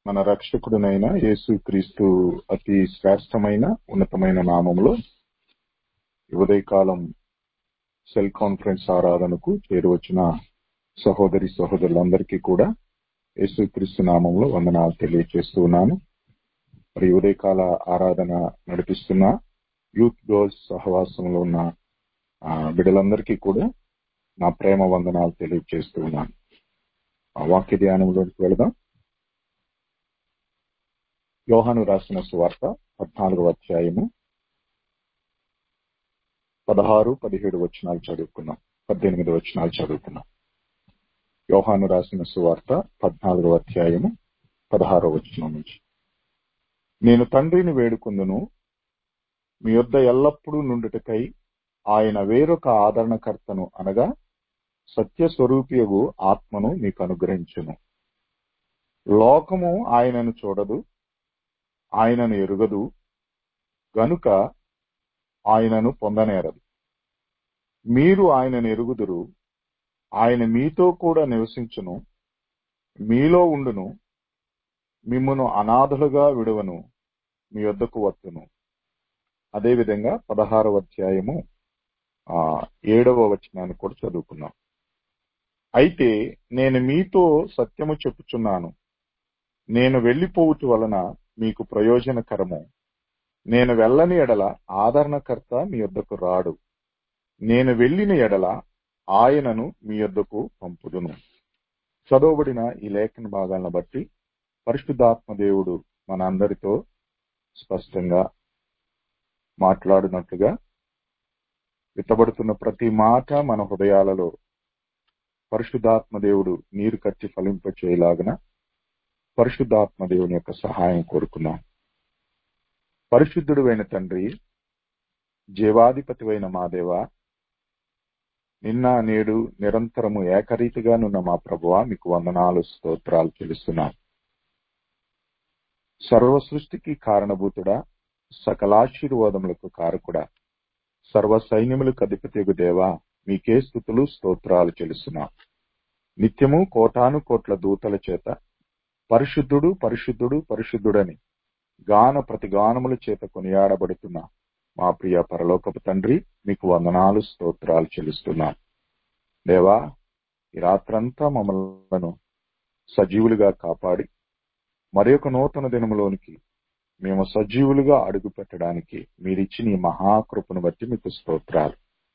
మన రక్షకుడునైన యేసు క్రీస్తు అతి శ్రేష్టమైన ఉన్నతమైన నామములో ఈ ఉదయకాలం సెల్ కాన్ఫరెన్స్ ఆరాధనకు చేరువచ్చిన సహోదరి సహోదరులందరికీ కూడా యేసు క్రీస్తు నామంలో వందనాలు తెలియజేస్తూ ఉన్నాను మరి ఈ ఉదయకాల ఆరాధన నడిపిస్తున్న యూత్ గర్ల్స్ సహవాసంలో ఉన్న ఆ, బిడ్డలందరికీ కూడా నా ప్రేమ వందనాలు తెలియజేస్తూ ఉన్నాను ఆ వాక్య ధ్యానంలోకి వెళదాం యోహాను రాసిన సువార్త పద్నాలుగవ అధ్యాయము పదహారు పదిహేడు వచనాలు చదువుకున్నాం పద్దెనిమిది వచనాలు చదువుకున్నాం యోహాను రాసిన సువార్త పద్నాలుగవ అధ్యాయము పదహారో వచనం నుంచి నేను తండ్రిని వేడుకుందును మీ యొద్ద ఎల్లప్పుడూ నుండుటకై ఆయన వేరొక ఆదరణకర్తను అనగా సత్య స్వరూపియగు ఆత్మను మీకు అనుగ్రహించును లోకము ఆయనను చూడదు ఆయనను ఎరుగదు గనుక ఆయనను పొందనేరదు మీరు ఆయనను ఎరుగుదురు ఆయన మీతో కూడా నివసించును మీలో ఉండును మిమ్మును అనాథులుగా విడువను మీ వద్దకు వత్తును అదేవిధంగా పదహారవ అధ్యాయము ఆ ఏడవ వచనాన్ని కూడా చదువుకున్నాం అయితే నేను మీతో సత్యము చెప్పుచున్నాను నేను వెళ్లిపోవుట వలన మీకు ప్రయోజనకరము నేను వెళ్ళని ఎడల ఆదరణకర్త మీ యొద్దకు రాడు నేను వెళ్ళిన ఎడల ఆయనను మీ యొద్దకు పంపుదును చదవబడిన ఈ లేఖన భాగాలను బట్టి పరిశుద్ధాత్మ దేవుడు మన అందరితో స్పష్టంగా మాట్లాడినట్లుగా విత్తబడుతున్న ప్రతి మాట మన హృదయాలలో పరిశుద్ధాత్మ దేవుడు నీరు కట్టి ఫలింప చేయలాగన పరిశుద్ధాత్మ దేవుని యొక్క సహాయం కోరుకున్నాం పరిశుద్ధుడు అయిన తండ్రి జీవాధిపతివైన మా దేవ నిన్న నేడు నిరంతరము ఏకరీతిగానున్న మా ప్రభువ మీకు వందనాలు స్తోత్రాలు చెల్లిస్తున్నాం సర్వ సృష్టికి కారణభూతుడా సకలాశీర్వాదములకు కారకుడా సర్వ సైన్యములకు అధిపతిగు దేవా మీకే స్థుతులు స్తోత్రాలు చెల్లిస్తున్నాం నిత్యము కోటాను కోట్ల దూతల చేత పరిశుద్ధుడు పరిశుద్ధుడు పరిశుద్ధుడని గాన ప్రతిగానముల చేత కొనియాడబడుతున్న మా ప్రియ పరలోకపు తండ్రి మీకు వందనాలు స్తోత్రాలు చెల్లిస్తున్నాం దేవా ఈ రాత్రంతా మమ్మల్ని సజీవులుగా కాపాడి మరి ఒక నూతన దినములోనికి మేము సజీవులుగా అడుగు పెట్టడానికి మీరిచ్చిన ఈ మహాకృపను బట్టి మీకు స్తోత్రాలు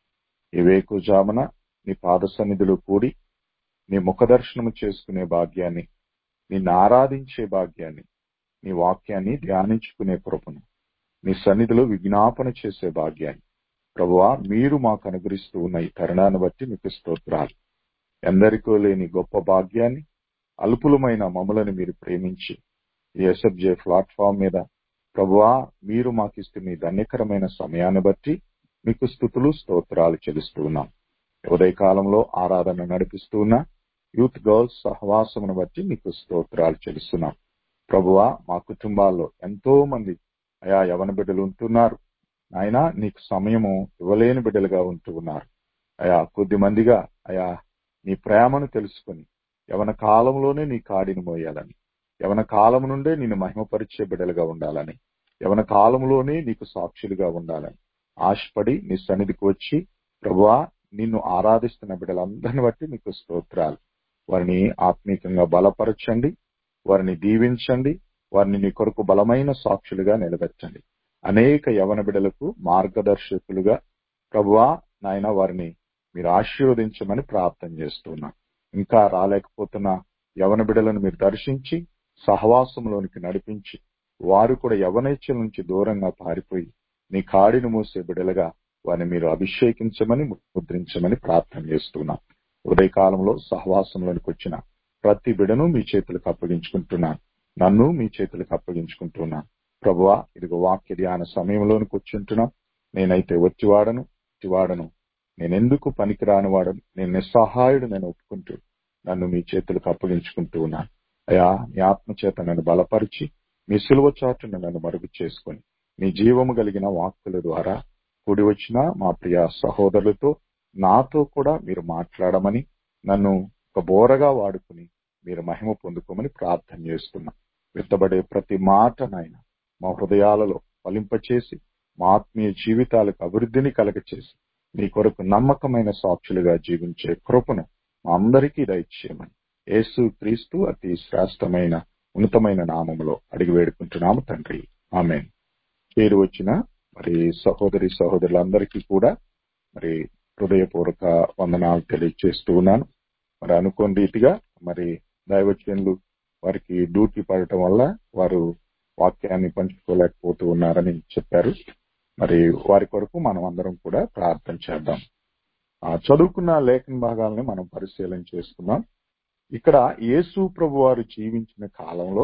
ఈ వేకుజామున నీ పాద సన్నిధిలో కూడి నీ ముఖదర్శనము చేసుకునే భాగ్యాన్ని నిన్ను ఆరాధించే భాగ్యాన్ని నీ వాక్యాన్ని ధ్యానించుకునే కృపను నీ సన్నిధిలో విజ్ఞాపన చేసే భాగ్యాన్ని ప్రభువా మీరు మాకు అనుగ్రహిస్తూ ఉన్న ఈ తరుణాన్ని బట్టి మీకు స్తోత్రాలు ఎందరికో లేని గొప్ప భాగ్యాన్ని అల్పులమైన మమ్మలను మీరు ప్రేమించి ఈ ఎస్ఎఫ్జే ప్లాట్ఫామ్ మీద ప్రభువా మీరు మాకు ఇస్తున్న ఈ ధన్యకరమైన సమయాన్ని బట్టి మీకు స్థుతులు స్తోత్రాలు చెల్లిస్తూ ఉన్నాం ఉదయకాలంలో ఆరాధన నడిపిస్తూ ఉన్న యూత్ గర్ల్స్ సహవాసమును బట్టి మీకు స్తోత్రాలు చెల్లిస్తున్నాం ప్రభువా మా కుటుంబాల్లో ఎంతో మంది అయా యవన బిడ్డలు ఉంటున్నారు ఆయన నీకు సమయము ఇవ్వలేని బిడ్డలుగా ఉంటూ ఉన్నారు అయా కొద్ది మందిగా అయా నీ ప్రేమను తెలుసుకుని యవన కాలంలోనే నీ కాడిని మోయాలని యవన కాలం నుండే నిన్ను మహిమపరిచే బిడ్డలుగా ఉండాలని యవన కాలంలోనే నీకు సాక్షులుగా ఉండాలని ఆశపడి నీ సన్నిధికి వచ్చి ప్రభువా నిన్ను ఆరాధిస్తున్న బిడ్డలందరిని బట్టి నీకు స్తోత్రాలు వారిని ఆత్మీకంగా బలపరచండి వారిని దీవించండి వారిని నీ కొరకు బలమైన సాక్షులుగా నిలబెట్టండి అనేక యవన బిడలకు మార్గదర్శకులుగా ప్రభువా నాయన వారిని మీరు ఆశీర్వదించమని ప్రార్థన చేస్తున్నా ఇంకా రాలేకపోతున్న యవన బిడలను మీరు దర్శించి సహవాసంలోనికి నడిపించి వారు కూడా యవనేచ్ఛల నుంచి దూరంగా పారిపోయి నీ కాడిని మోసే బిడలుగా వారిని మీరు అభిషేకించమని ముద్రించమని ప్రార్థన చేస్తున్నా ఉదయకాలంలో సహవాసంలోనికి వచ్చిన ప్రతి బిడను మీ చేతులకు అప్పగించుకుంటున్నాను నన్ను మీ చేతులకు అప్పగించుకుంటున్నాను ప్రభువా ఇదిగో వాక్య ధ్యాన సమయంలోనికి వచ్చింటున్నాం నేనైతే వచ్చివాడను వచ్చివాడను నేనెందుకు పనికిరాని వాడను నేను నిస్సహాయుడు నేను ఒప్పుకుంటూ నన్ను మీ చేతులకు అప్పగించుకుంటూ ఉన్నాను అయా నీ ఆత్మ చేత నన్ను బలపరిచి మీ సులువ చాటును నన్ను మరుగు చేసుకొని నీ జీవము కలిగిన వాక్కుల ద్వారా కూడి వచ్చిన మా ప్రియ సహోదరులతో నాతో కూడా మీరు మాట్లాడమని నన్ను ఒక బోరగా వాడుకుని మీరు మహిమ పొందుకోమని ప్రార్థన చేస్తున్నా విత్తబడే ప్రతి మాట నాయన మా హృదయాలలో ఫలింపచేసి మా ఆత్మీయ జీవితాలకు అభివృద్ధిని కలగచేసి నీ కొరకు నమ్మకమైన సాక్షులుగా జీవించే కృపను మా అందరికీ దయచేయమని యేసు క్రీస్తు అతి శ్రేష్టమైన ఉన్నతమైన నామములో అడిగి వేడుకుంటున్నాము తండ్రి ఆమె చేరు వచ్చిన మరి సహోదరి సహోదరులందరికీ కూడా మరి హృదయపూర్వక వందనాలు తెలియజేస్తూ ఉన్నాను మరి అనుకోని రీతిగా మరి దైవజనులు వారికి డ్యూటీ పడటం వల్ల వారు వాక్యాన్ని పంచుకోలేకపోతూ ఉన్నారని చెప్పారు మరి వారి కొరకు మనం అందరం కూడా ప్రార్థన చేద్దాం ఆ చదువుకున్న లేఖన భాగాలని మనం పరిశీలన చేసుకుందాం ఇక్కడ యేసు ప్రభు వారు జీవించిన కాలంలో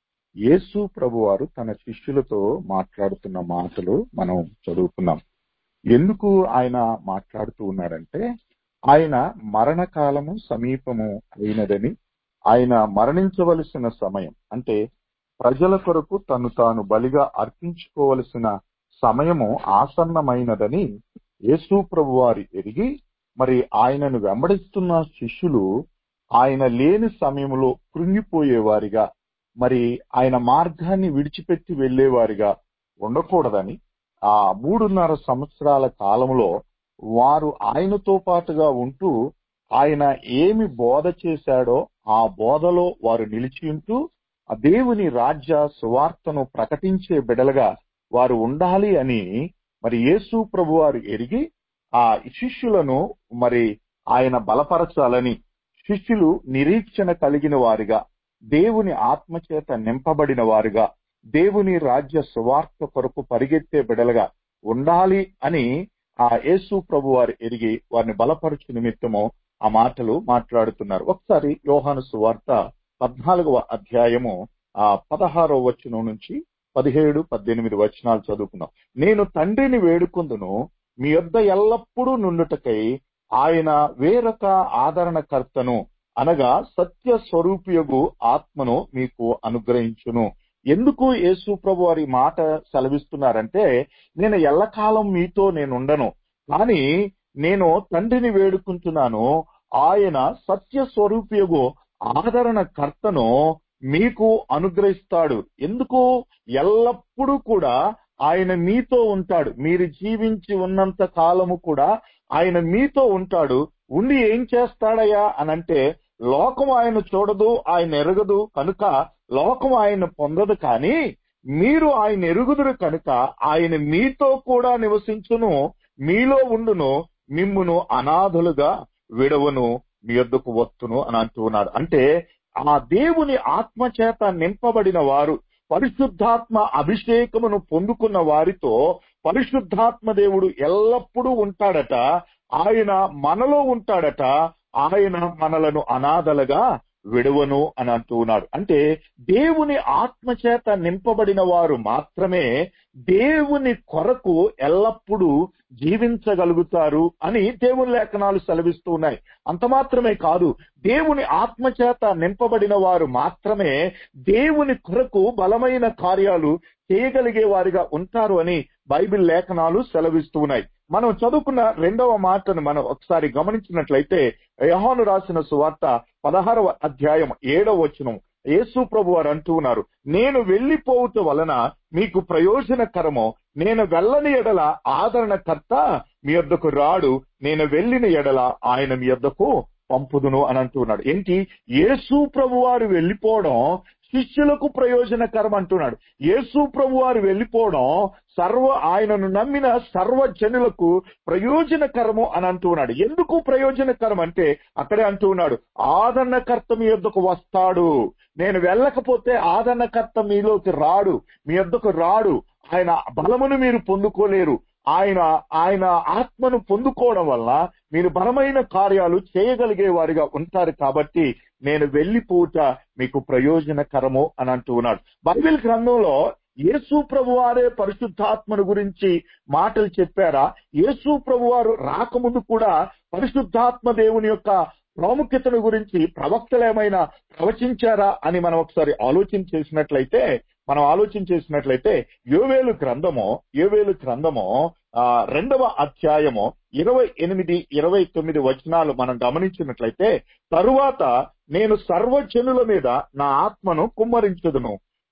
యేసు ప్రభు వారు తన శిష్యులతో మాట్లాడుతున్న మాటలు మనం చదువుకున్నాం ఎందుకు ఆయన మాట్లాడుతూ ఉన్నాడంటే ఆయన మరణకాలము సమీపము అయినదని ఆయన మరణించవలసిన సమయం అంటే ప్రజల కొరకు తను తాను బలిగా అర్పించుకోవలసిన సమయము ఆసన్నమైనదని యేసు ప్రభు వారి ఎరిగి మరి ఆయనను వెంబడిస్తున్న శిష్యులు ఆయన లేని సమయంలో కృంగిపోయేవారిగా మరి ఆయన మార్గాన్ని విడిచిపెట్టి వెళ్లేవారిగా ఉండకూడదని ఆ మూడున్నర సంవత్సరాల కాలంలో వారు ఆయనతో పాటుగా ఉంటూ ఆయన ఏమి బోధ చేశాడో ఆ బోధలో వారు నిలిచి ఉంటూ ఆ దేవుని రాజ్య సువార్తను ప్రకటించే బిడలుగా వారు ఉండాలి అని మరి యేసు ప్రభు వారు ఎరిగి ఆ శిష్యులను మరి ఆయన బలపరచాలని శిష్యులు నిరీక్షణ కలిగిన వారిగా దేవుని ఆత్మచేత నింపబడిన వారుగా దేవుని రాజ్య సువార్త కొరకు పరిగెత్తే బిడలుగా ఉండాలి అని ఆ యేసు ప్రభు వారు ఎరిగి వారిని బలపరచు నిమిత్తము ఆ మాటలు మాట్లాడుతున్నారు ఒకసారి యోహాను సువార్త పద్నాలుగవ అధ్యాయము ఆ పదహారవ వచనం నుంచి పదిహేడు పద్దెనిమిది వచనాలు చదువుకున్నాం నేను తండ్రిని వేడుకుందును మీ యొద్ద ఎల్లప్పుడూ నుండుటకై ఆయన వేరొక ఆదరణకర్తను అనగా సత్య స్వరూపియగు ఆత్మను మీకు అనుగ్రహించును ఎందుకు యేసు ప్రభు వారి మాట సెలవిస్తున్నారంటే నేను ఎల్లకాలం మీతో నేను ఉండను కానీ నేను తండ్రిని వేడుకుంటున్నాను ఆయన సత్య స్వరూపియగు ఆదరణ కర్తను మీకు అనుగ్రహిస్తాడు ఎందుకు ఎల్లప్పుడూ కూడా ఆయన మీతో ఉంటాడు మీరు జీవించి ఉన్నంత కాలము కూడా ఆయన మీతో ఉంటాడు ఉండి ఏం చేస్తాడయ్యా అనంటే లోకం ఆయన చూడదు ఆయన ఎరగదు కనుక లోకం ఆయన పొందదు కానీ మీరు ఆయన ఎరుగుదురు కనుక ఆయన మీతో కూడా నివసించును మీలో ఉండును మిమ్మును అనాథులుగా విడవను మీ యొద్దకు వత్తును అని అంటూ ఉన్నాడు అంటే ఆ దేవుని ఆత్మచేత నింపబడిన వారు పరిశుద్ధాత్మ అభిషేకమును పొందుకున్న వారితో పరిశుద్ధాత్మ దేవుడు ఎల్లప్పుడూ ఉంటాడట ఆయన మనలో ఉంటాడట ఆయన మనలను అనాథలుగా విడవను అని అంటూ ఉన్నాడు అంటే దేవుని ఆత్మచేత నింపబడిన వారు మాత్రమే దేవుని కొరకు ఎల్లప్పుడూ జీవించగలుగుతారు అని దేవుని లేఖనాలు సెలవిస్తూ ఉన్నాయి అంత మాత్రమే కాదు దేవుని ఆత్మచేత నింపబడిన వారు మాత్రమే దేవుని కొరకు బలమైన కార్యాలు చేయగలిగే వారిగా ఉంటారు అని బైబిల్ లేఖనాలు సెలవిస్తూ ఉన్నాయి మనం చదువుకున్న రెండవ మాటను మనం ఒకసారి గమనించినట్లయితే యహాను రాసిన సువార్త పదహారవ అధ్యాయం ఏడవ వచనం యేసు ప్రభు వారు అంటూ ఉన్నారు నేను వెళ్లిపోవుట వలన మీకు ప్రయోజనకరమో నేను వెళ్ళని ఎడల ఆదరణకర్త మీ యొద్దకు రాడు నేను వెళ్ళిన ఎడల ఆయన మీ యొద్దకు పంపుదును అని అంటున్నాడు ఏంటి యేసు ప్రభు వారు వెళ్లిపోవడం శిష్యులకు ప్రయోజనకరం అంటున్నాడు యేసు ప్రభు వారు వెళ్లిపోవడం సర్వ ఆయనను నమ్మిన సర్వ జనులకు ప్రయోజనకరము అని అంటున్నాడు ఎందుకు ప్రయోజనకరం అంటే అక్కడే అంటూ ఉన్నాడు ఆదరణకర్త మీ యొద్దకు వస్తాడు నేను వెళ్ళకపోతే ఆదరణకర్త మీలోకి రాడు మీ యొద్దకు రాడు ఆయన బలమును మీరు పొందుకోలేరు ఆయన ఆయన ఆత్మను పొందుకోవడం వల్ల మీరు బలమైన కార్యాలు చేయగలిగే వారిగా ఉంటారు కాబట్టి నేను వెళ్లిపోట మీకు ప్రయోజనకరము అని అంటూ ఉన్నాడు బైబిల్ గ్రంథంలో యేసు ప్రభు వారే పరిశుద్ధాత్మను గురించి మాటలు చెప్పారా యేసు ప్రభు వారు రాకముందు కూడా పరిశుద్ధాత్మ దేవుని యొక్క ప్రాముఖ్యతను గురించి ప్రవక్తలు ఏమైనా ప్రవచించారా అని మనం ఒకసారి ఆలోచన చేసినట్లయితే మనం ఆలోచన చేసినట్లయితే యోవేలు గ్రంథము యోవేలు గ్రంథము ఆ రెండవ అధ్యాయము ఇరవై ఎనిమిది ఇరవై తొమ్మిది వచనాలు మనం గమనించినట్లయితే తరువాత నేను సర్వజనుల మీద నా ఆత్మను కుమ్మరించదును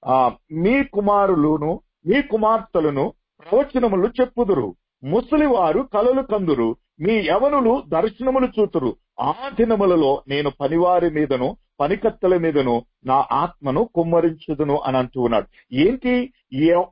ఆ మీ కుమారులును మీ కుమార్తెలను ప్రవచనములు చెప్పుదురు ముసలివారు కలలు కందురు మీ యవనులు దర్శనములు చూతురు ఆ దినములలో నేను పనివారి మీదను పనికత్తెల మీదను నా ఆత్మను కుమ్మరించుదును అని అంటూ ఉన్నాడు ఏంటి యె-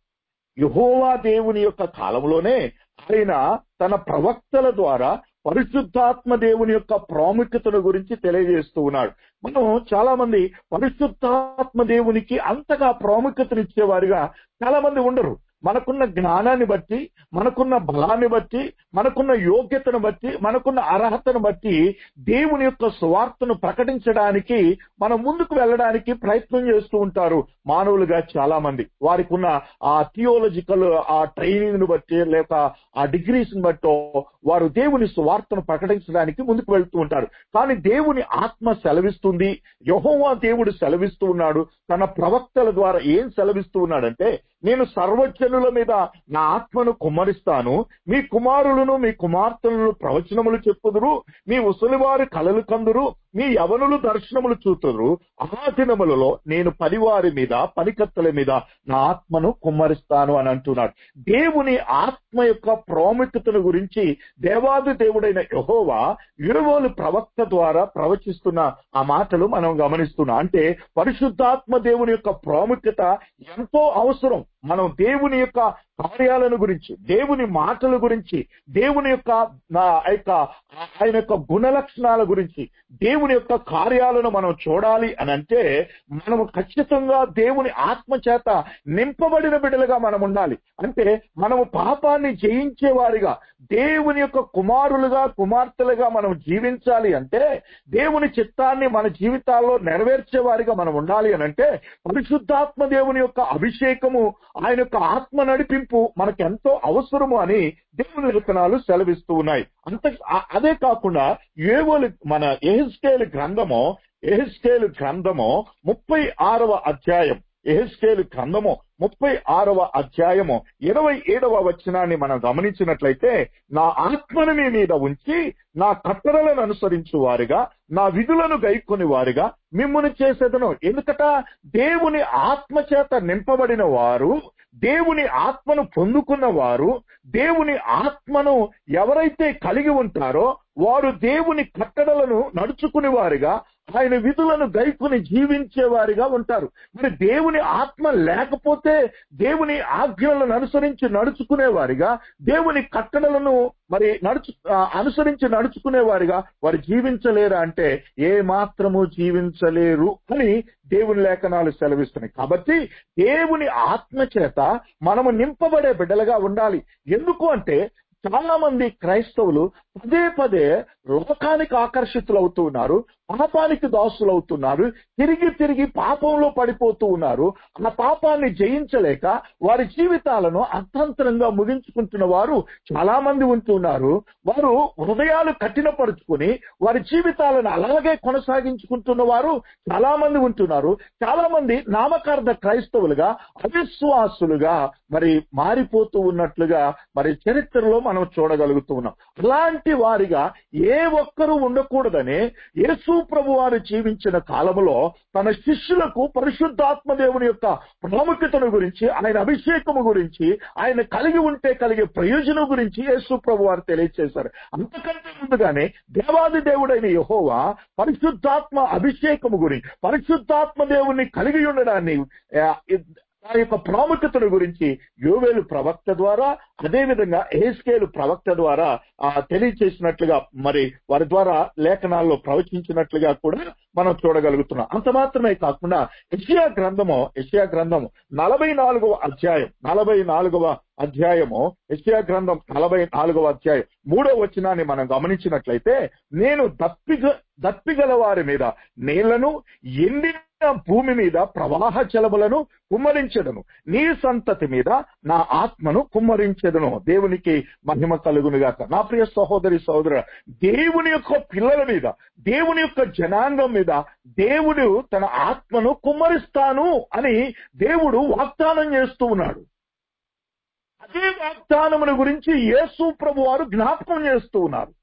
యెహోవా దేవుని యొక్క కాలంలోనే ఆయన తన ప్రవక్తల ద్వారా పరిశుద్ధాత్మ దేవుని యొక్క ప్రాముఖ్యతను గురించి తెలియజేస్తూ ఉన్నాడు మనం చాలా మంది పరిశుద్ధాత్మ దేవునికి అంతగా ప్రాముఖ్యతనిచ్చేవారుగా చాలా మంది ఉండరు మనకున్న జ్ఞానాన్ని బట్టి మనకున్న బలాన్ని బట్టి మనకున్న యోగ్యతను బట్టి మనకున్న అర్హతను బట్టి దేవుని యొక్క సువార్తను ప్రకటించడానికి మనం ముందుకు వెళ్ళడానికి ప్రయత్నం చేస్తూ ఉంటారు మానవులుగా చాలా మంది వారికి ఉన్న ఆ థియోలజికల్ ఆ ట్రైనింగ్ ను బట్టి లేక ఆ డిగ్రీస్ ని బట్టో వారు దేవుని సువార్తను ప్రకటించడానికి ముందుకు వెళ్తూ ఉంటారు కానీ దేవుని ఆత్మ సెలవిస్తుంది యహోవా దేవుడు సెలవిస్తూ ఉన్నాడు తన ప్రవక్తల ద్వారా ఏం సెలవిస్తూ ఉన్నాడంటే నేను సర్వజనుల మీద నా ఆత్మను కుమ్మరిస్తాను మీ కుమారులను మీ కుమార్తెలను ప్రవచనములు చెప్పుదురు మీ ముసలివారు కలలు కందురు మీ యవనులు దర్శనములు చూతురు ఆ దినములలో నేను పనివారి మీద పనికత్తెల మీద నా ఆత్మను కుమ్మరిస్తాను అని అంటున్నాడు దేవుని ఆత్మ యొక్క ప్రాముఖ్యతను గురించి దేవాది దేవుడైన యహోవా యురవోలు ప్రవక్త ద్వారా ప్రవచిస్తున్న ఆ మాటలు మనం గమనిస్తున్నాం అంటే పరిశుద్ధాత్మ దేవుని యొక్క ప్రాముఖ్యత ఎంతో అవసరం మనం దేవుని యొక్క కార్యాలను గురించి దేవుని మాటల గురించి దేవుని యొక్క నా యొక్క ఆయన యొక్క గుణ లక్షణాల గురించి దేవుని యొక్క కార్యాలను మనం చూడాలి అని అంటే మనము ఖచ్చితంగా దేవుని ఆత్మ చేత నింపబడిన బిడ్డలుగా మనం ఉండాలి అంటే మనము పాపాన్ని జయించే వారిగా దేవుని యొక్క కుమారులుగా కుమార్తెలుగా మనం జీవించాలి అంటే దేవుని చిత్తాన్ని మన జీవితాల్లో నెరవేర్చే వారిగా మనం ఉండాలి అని అంటే పరిశుద్ధాత్మ దేవుని యొక్క అభిషేకము ఆయన యొక్క ఆత్మ నడిపింపు మనకు ఎంతో అవసరము అని దేవుని లేఖనాలు సెలవిస్తూ ఉన్నాయి అంత ఆ- అదే కాకుండా ఏవోలు మన ఎహెస్కేలు గ్రంథము ఎహెస్కేలు గ్రంథము ముప్పై ఆరవ అధ్యాయం ఎహెస్కేలు గ్రంథము ముప్పై ఆరవ అధ్యాయము ఇరవై ఏడవ వచనాన్ని మనం గమనించినట్లయితే నా ఆత్మను మీ మీద ఉంచి నా కట్టడలను అనుసరించు వారిగా నా విధులను గైకొని వారిగా మిమ్మును చేసేదను ఎందుకట దేవుని ఆత్మ చేత నింపబడిన వారు దేవుని ఆత్మను పొందుకున్న వారు దేవుని ఆత్మను ఎవరైతే కలిగి ఉంటారో వారు దేవుని కట్టడలను నడుచుకునే వారిగా ఆయన విధులను గైకుని జీవించే వారిగా ఉంటారు మరి దేవుని ఆత్మ లేకపోతే దేవుని ఆజ్ఞలను అనుసరించి నడుచుకునే వారిగా దేవుని కట్టడలను మరి నడుచు ఆ, అనుసరించి నడుచుకునే వారిగా వారు జీవించలేరా అంటే ఏ మాత్రము జీవించలేరు అని దేవుని లేఖనాలు సెలవిస్తున్నాయి కాబట్టి దేవుని ఆత్మ చేత మనము నింపబడే బిడ్డలుగా ఉండాలి ఎందుకు అంటే చాలా మంది క్రైస్తవులు పదే పదే లోకానికి ఆకర్షితులు అవుతూ ఉన్నారు పాపానికి దాసులు అవుతున్నారు తిరిగి తిరిగి పాపంలో పడిపోతూ ఉన్నారు ఆ పాపాన్ని జయించలేక వారి జీవితాలను అర్థంతరంగా ముగించుకుంటున్న వారు చాలా మంది ఉంటున్నారు వారు హృదయాలు కఠినపరుచుకుని వారి జీవితాలను అలాగే కొనసాగించుకుంటున్న వారు చాలా మంది ఉంటున్నారు చాలా మంది నామకార్థ క్రైస్తవులుగా అవిశ్వాసులుగా మరి మారిపోతూ ఉన్నట్లుగా మరి చరిత్రలో మనం చూడగలుగుతూ ఉన్నాం అలాంటి వారిగా ఏ ఒక్కరూ ఉండకూడదని యేసు ప్రభు వారు జీవించిన కాలంలో తన శిష్యులకు పరిశుద్ధాత్మ దేవుని యొక్క ప్రాముఖ్యతను గురించి ఆయన అభిషేకము గురించి ఆయన కలిగి ఉంటే కలిగే ప్రయోజనం గురించి యేసు ప్రభు వారు తెలియజేశారు అంతకంటే ముందుగానే దేవాది దేవుడైన యహోవా పరిశుద్ధాత్మ అభిషేకము గురించి పరిశుద్ధాత్మ దేవుని కలిగి ఉండడాన్ని ఆ, దాని యొక్క ప్రాముఖ్యతను గురించి యోవేలు ప్రవక్త ద్వారా అదేవిధంగా ఏస్కేలు ప్రవక్త ద్వారా ఆ తెలియచేసినట్లుగా మరి వారి ద్వారా లేఖనాల్లో ప్రవచించినట్లుగా కూడా మనం చూడగలుగుతున్నాం అంత మాత్రమే కాకుండా యెషయా గ్రంథము యెషయా గ్రంథము నలభై నాలుగవ అధ్యాయం నలభై నాలుగవ అధ్యాయము యెషయా గ్రంథం నలభై నాలుగవ అధ్యాయం మూడో వచనాన్ని మనం గమనించినట్లయితే నేను దప్పిగ దప్పిగల వారి మీద నీళ్లను ఎండిన భూమి మీద ప్రవాహ జలములను కుమ్మరించెదను నీ సంతతి మీద నా ఆత్మను కుమ్మరించెదను దేవునికి మహిమ కలుగునుగాక నా ప్రియ సహోదరి సహోదరు దేవుని యొక్క పిల్లల మీద దేవుని యొక్క జనాంగం మీద దేవుడు తన ఆత్మను కుమ్మరిస్తాను అని దేవుడు వాగ్దానం చేస్తూ ఉన్నాడు అదే వాగ్దానముల గురించి యేసు ప్రభు వారు జ్ఞాపకం చేస్తూ ఉన్నారు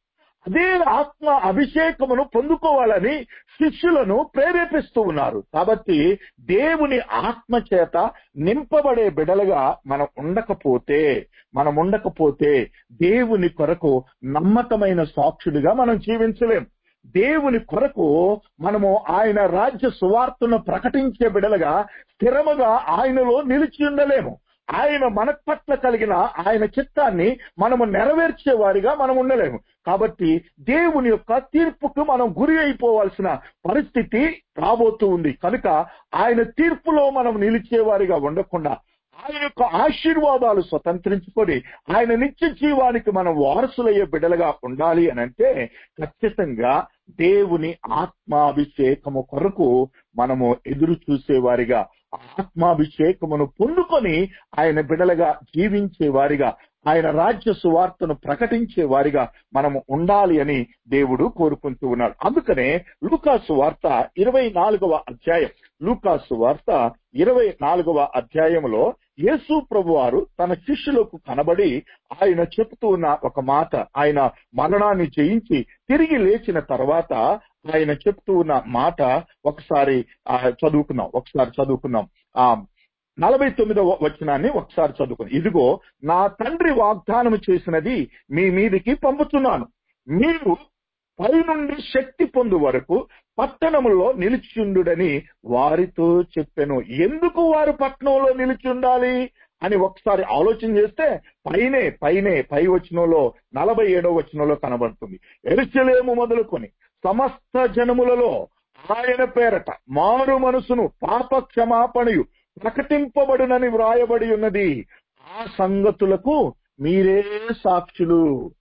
అదే ఆత్మ అభిషేకమును పొందుకోవాలని శిష్యులను ప్రేరేపిస్తూ ఉన్నారు కాబట్టి దేవుని ఆత్మ చేత నింపబడే బిడలుగా మనం ఉండకపోతే మనం ఉండకపోతే దేవుని కొరకు నమ్మకమైన సాక్షుడిగా మనం జీవించలేం దేవుని కొరకు మనము ఆయన రాజ్య సువార్తను ప్రకటించే బిడలుగా స్థిరముగా ఆయనలో నిలిచి ఉండలేము ఆయన మన పట్ల కలిగిన ఆయన చిత్తాన్ని మనము నెరవేర్చే వారిగా మనం ఉండలేము కాబట్టి దేవుని యొక్క తీర్పుకు మనం గురి అయిపోవాల్సిన పరిస్థితి రాబోతూ ఉంది కనుక ఆయన తీర్పులో మనం నిలిచేవారిగా ఉండకుండా ఆయన యొక్క ఆశీర్వాదాలు స్వతంత్రించుకొని ఆయన నిత్య జీవానికి మనం వారసులయ్యే బిడ్డలుగా ఉండాలి అని అంటే ఖచ్చితంగా దేవుని ఆత్మాభిషేకము కొరకు మనము ఎదురు చూసేవారిగా ఆత్మాభిషేకమును పొందుకొని ఆయన బిడలుగా జీవించే వారిగా ఆయన రాజ్య సువార్తను ప్రకటించే వారిగా మనము ఉండాలి అని దేవుడు కోరుకుంటూ ఉన్నాడు అందుకనే లూకాసు వార్త ఇరవై నాలుగవ అధ్యాయం లూకాసు వార్త ఇరవై నాలుగవ అధ్యాయంలో యేసు ప్రభు వారు తన శిష్యులకు కనబడి ఆయన చెబుతూ ఉన్న ఒక మాట ఆయన మరణాన్ని జయించి తిరిగి లేచిన తర్వాత ఆయన చెప్తూ ఉన్న మాట ఒకసారి చదువుకున్నాం ఒకసారి చదువుకున్నాం ఆ నలభై తొమ్మిదవ వచనాన్ని ఒకసారి చదువుకుని ఇదిగో నా తండ్రి వాగ్దానం చేసినది మీ మీదికి పంపుతున్నాను మీరు పైనుండి శక్తి పొందు వరకు పట్టణములో నిలిచిండుడని వారితో చెప్పాను ఎందుకు వారు పట్టణంలో నిలిచి ఉండాలి అని ఒకసారి ఆలోచన చేస్తే పైనే పైనే పై వచనంలో నలభై ఏడవ వచనంలో కనబడుతుంది ఎరుచలేము మొదలుకొని సమస్త జనములలో ఆయన పేరట మారు మనసును పాప క్షమాపణయు ప్రకటింపబడునని వ్రాయబడి ఉన్నది ఆ సంగతులకు మీరే సాక్షులు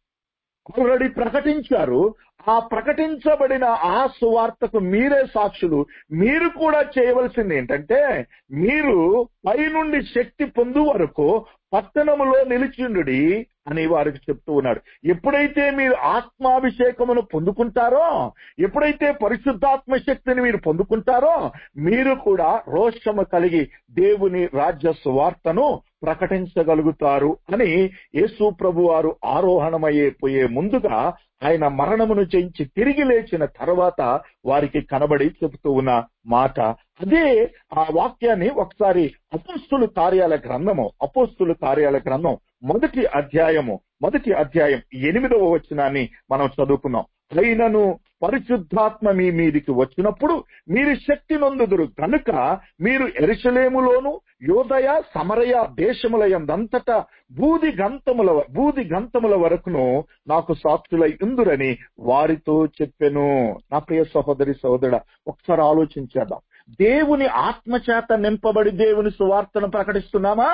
ఆల్రెడీ ప్రకటించారు ఆ ప్రకటించబడిన ఆ సువార్తకు మీరే సాక్షులు మీరు కూడా చేయవలసింది ఏంటంటే మీరు పైనుండి శక్తి పొందు వరకు పట్టణములో నిలిచిండు అని వారికి చెప్తూ ఉన్నాడు ఎప్పుడైతే మీరు ఆత్మాభిషేకమును పొందుకుంటారో ఎప్పుడైతే పరిశుద్ధాత్మ శక్తిని మీరు పొందుకుంటారో మీరు కూడా రోషము కలిగి దేవుని రాజ్య సువార్తను ప్రకటించగలుగుతారు అని యేసు ప్రభు వారు ఆరోహణమయ్యే పోయే ముందుగా ఆయన మరణమును జయించి తిరిగి లేచిన తర్వాత వారికి కనబడి చెబుతూ ఉన్న మాట అదే ఆ వాక్యాన్ని ఒకసారి అపోస్తులు కార్యాల గ్రంథము అపోస్తులు కార్యాల గ్రంథం మొదటి అధ్యాయము మొదటి అధ్యాయం ఎనిమిదవ వచనాన్ని మనం చదువుకున్నాం అయినను పరిశుద్ధాత్మ మీ మీదికి వచ్చినప్పుడు మీరు శక్తి నొందుదురు కనుక మీరు ఎరుసలేములోను యోదయ సమరయ దేశములయందంతటా బూది గంతముల బూది గంతముల వరకును నాకు సాక్షులై ఉందురని వారితో చెప్పెను నా ప్రియ సహోదరి సహోదరుడ ఒకసారి ఆలోచించేద్దాం దేవుని ఆత్మచేత నింపబడి దేవుని సువార్తను ప్రకటిస్తున్నామా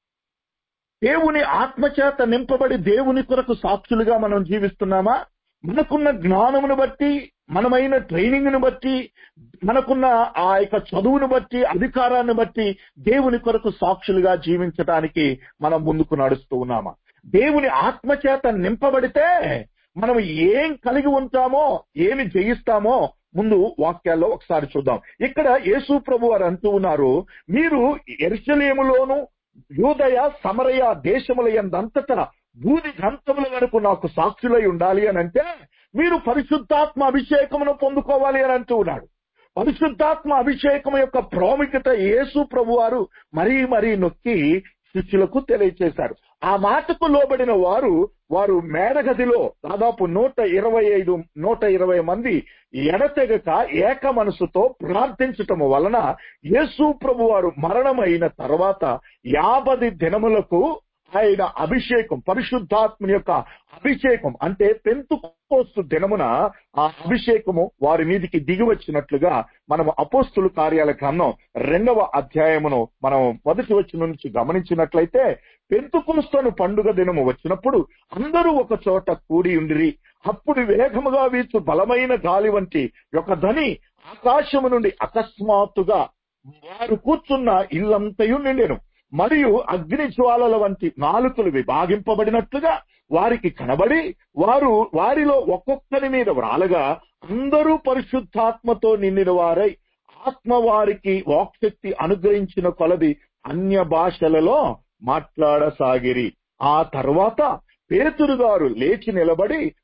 దేవుని ఆత్మచేత నింపబడి దేవుని కొరకు సాక్షులుగా మనం జీవిస్తున్నామా మనకున్న జ్ఞానమును బట్టి మనమైన ట్రైనింగ్ ను బట్టి మనకున్న ఆ యొక్క చదువును బట్టి అధికారాన్ని బట్టి దేవుని కొరకు సాక్షులుగా జీవించడానికి మనం ముందుకు నడుస్తూ ఉన్నామా దేవుని ఆత్మచేత నింపబడితే మనం ఏం కలిగి ఉంటామో ఏమి జయిస్తామో ముందు వాక్యాల్లో ఒకసారి చూద్దాం ఇక్కడ యేసు ప్రభు వారు అంటూ ఉన్నారు మీరు ఎర్చలేములోను యూదయ సమరయ దేశముల ఎందంతటా భూది గంతముల వరకు నాకు సాక్షులై ఉండాలి అని అంటే మీరు పరిశుద్ధాత్మ అభిషేకమును పొందుకోవాలి అని అంటూ ఉన్నాడు పరిశుద్ధాత్మ అభిషేకం యొక్క ప్రాముఖ్యత యేసు ప్రభు వారు మరీ మరీ నొక్కి శిష్యులకు తెలియచేశారు ఆ మాటకు లోబడిన వారు వారు మేడగదిలో దాదాపు నూట ఇరవై ఐదు నూట ఇరవై మంది ఎడతెగక ఏక మనసుతో ప్రార్థించటము వలన యేసు ప్రభు వారు మరణమైన తర్వాత యాభై దినములకు ఆయన అభిషేకం పరిశుద్ధాత్మని యొక్క అభిషేకం అంటే పెంతుకోస్తు దినమున ఆ అభిషేకము వారి మీదికి దిగి వచ్చినట్లుగా మనం అపోస్తులు కార్యాల గ్రంథం రెండవ అధ్యాయమును మనం మొదటి వచ్చిన నుంచి గమనించినట్లయితే పెంతుకోస్తును పండుగ దినము వచ్చినప్పుడు అందరూ ఒక చోట కూడి ఉండిరి అప్పుడు వేగముగా వీచు బలమైన గాలి వంటి ఒక ధని ఆకాశము నుండి అకస్మాత్తుగా వారు కూర్చున్న ఇల్లంతయు నిండెను మరియు అగ్ని జ్వాలల వంటి నాలుకలు విభాగింపబడినట్లుగా వారికి కనబడి వారు వారిలో ఒక్కొక్కరి మీద వ్రాలగా అందరూ పరిశుద్ధాత్మతో నిండిన వారై ఆత్మ వారికి వాక్శక్తి అనుగ్రహించిన కొలది అన్య భాషలలో మాట్లాడసాగిరి ఆ తర్వాత పేతురు గారు లేచి నిలబడి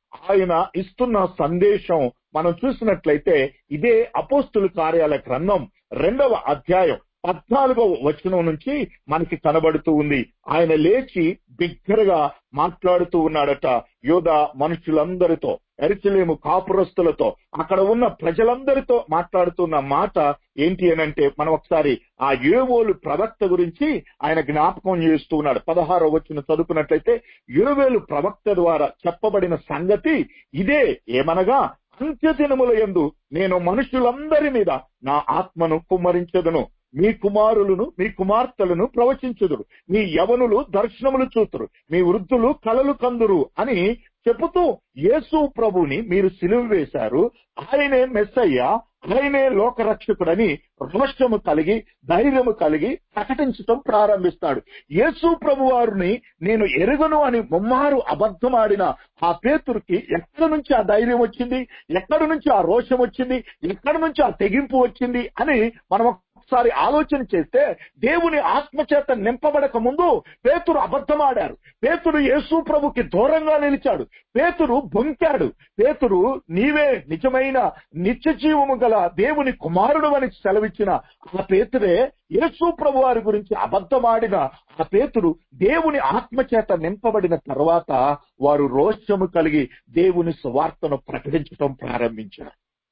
ఆయన ఇస్తున్న సందేశం మనం చూసినట్లయితే ఇదే అపోస్తుల కార్యాల గ్రంథం రెండవ అధ్యాయం పద్నాలుగవ వచనం నుంచి మనకి కనబడుతూ ఉంది ఆయన లేచి బిగ్గరగా మాట్లాడుతూ ఉన్నాడట యోధ మనుషులందరితో ఎరిచలేము కాపురస్తులతో అక్కడ ఉన్న ప్రజలందరితో మాట్లాడుతున్న మాట ఏంటి అని అంటే మనం ఒకసారి ఆ ఏవోలు ప్రవక్త గురించి ఆయన జ్ఞాపకం చేస్తూ ఉన్నాడు పదహారో వచ్చిన చదువుకున్నట్లయితే ఏవేలు ప్రవక్త ద్వారా చెప్పబడిన సంగతి ఇదే ఏమనగా అంత్యదినముల యందు నేను మనుషులందరి మీద నా ఆత్మను కుమ్మరించదును మీ కుమారులను మీ కుమార్తెలను ప్రవచించుదురు మీ యవనులు దర్శనములు చూతురు మీ వృద్ధులు కలలు కందురు అని చెబుతూ యేసు ప్రభుని మీరు సిలువ వేశారు ఆయనే మెస్సయ్య ఆయనే లోకరక్షకుడని రోషము కలిగి ధైర్యము కలిగి ప్రకటించటం ప్రారంభిస్తాడు యేసు ప్రభు వారిని నేను ఎరుగను అని ముమ్మారు అబద్ధమాడిన ఆ పేతురికి ఎక్కడి నుంచి ఆ ధైర్యం వచ్చింది ఎక్కడి నుంచి ఆ రోషం వచ్చింది ఎక్కడి నుంచి ఆ తెగింపు వచ్చింది అని మనం ఒకసారి ఆలోచన చేస్తే దేవుని ఆత్మచేత నింపబడక ముందు పేతురు అబద్ధమాడారు పేతురు యేసు ప్రభుకి దూరంగా నిలిచాడు పేతురు బొంకాడు పేతురు నీవే నిజమైన నిత్య జీవము గల దేవుని కుమారుడు అని సెలవిచ్చిన ఆ పేతురే యేసు ప్రభు వారి గురించి అబద్ధమాడిన ఆ పేతురు దేవుని ఆత్మచేత నింపబడిన తర్వాత వారు రోషము కలిగి దేవుని సువార్తను ప్రకటించడం ప్రారంభించారు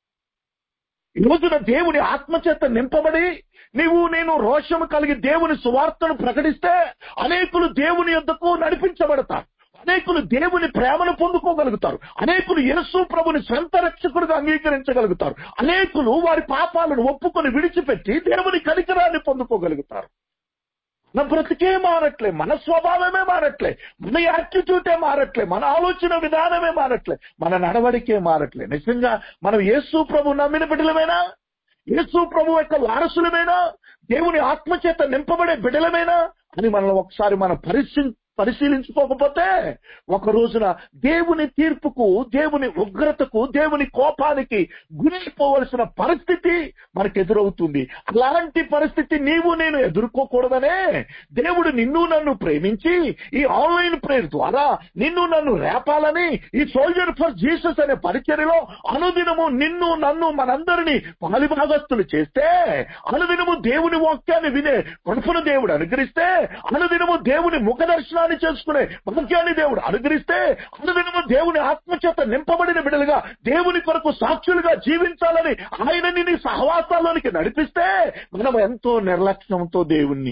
ఈ రోజున దేవుని ఆత్మచేత నింపబడి నీవు నేను రోషము కలిగి దేవుని సువార్తను ప్రకటిస్తే అనేకులు దేవుని యొద్దకు నడిపించబడతారు అనేకులు దేవుని ప్రేమను పొందుకోగలుగుతారు అనేకులు యేసు ప్రభుని సొంత రక్షకుడిగా అంగీకరించగలుగుతారు అనేకులు వారి పాపాలను ఒప్పుకొని విడిచిపెట్టి దేవుని కనికరాన్ని పొందుకోగలుగుతారు మన బ్రతికే మారట్లే మన స్వభావమే మారట్లే మన యాటిట్యూటే మారట్లే మన ఆలోచన విధానమే మారట్లే మన నడవడికే మారట్లే నిజంగా మనం యేసు ప్రభు నమ్మిన బిడ్డలమేనా యేసు ప్రభు యొక్క వారసులమేనా దేవుని ఆత్మచేత నింపబడే బిడ్డలమేనా అని మనం ఒకసారి మనం పరిశీ పరిశీలించుకోకపోతే ఒక రోజున దేవుని తీర్పుకు దేవుని ఉగ్రతకు దేవుని కోపానికి గురైపోవలసిన పరిస్థితి మనకు ఎదురవుతుంది అలాంటి పరిస్థితి నీవు నేను ఎదుర్కోకూడదనే దేవుడు నిన్ను నన్ను ప్రేమించి ఈ ఆన్లైన్ ప్రేయర్ ద్వారా నిన్ను నన్ను రేపాలని ఈ సోల్జర్ ఫర్ జీసస్ అనే పరిచర్యలో అనుదినము నిన్ను నన్ను మనందరినీ పాలిభాగస్తులు చేస్తే అనుదినము దేవుని వాక్యాన్ని వినే కడుపును దేవుడు అనుగ్రహిస్తే అనుదినము దేవుని ముఖ దర్శనాన్ని చేసుకునే భాగ్యాన్ని దేవుడు అనుగ్రహిస్తే అనుదినము దేవుని ఆత్మచేత నింపబడిన బిడ్డలుగా దేవుని కొరకు సాక్షులుగా జీవించాలని ఆయనని నీ సహవాసాల్లోనికి నడిపిస్తే మనం ఎంతో నిర్లక్ష్యంతో దేవుణ్ణి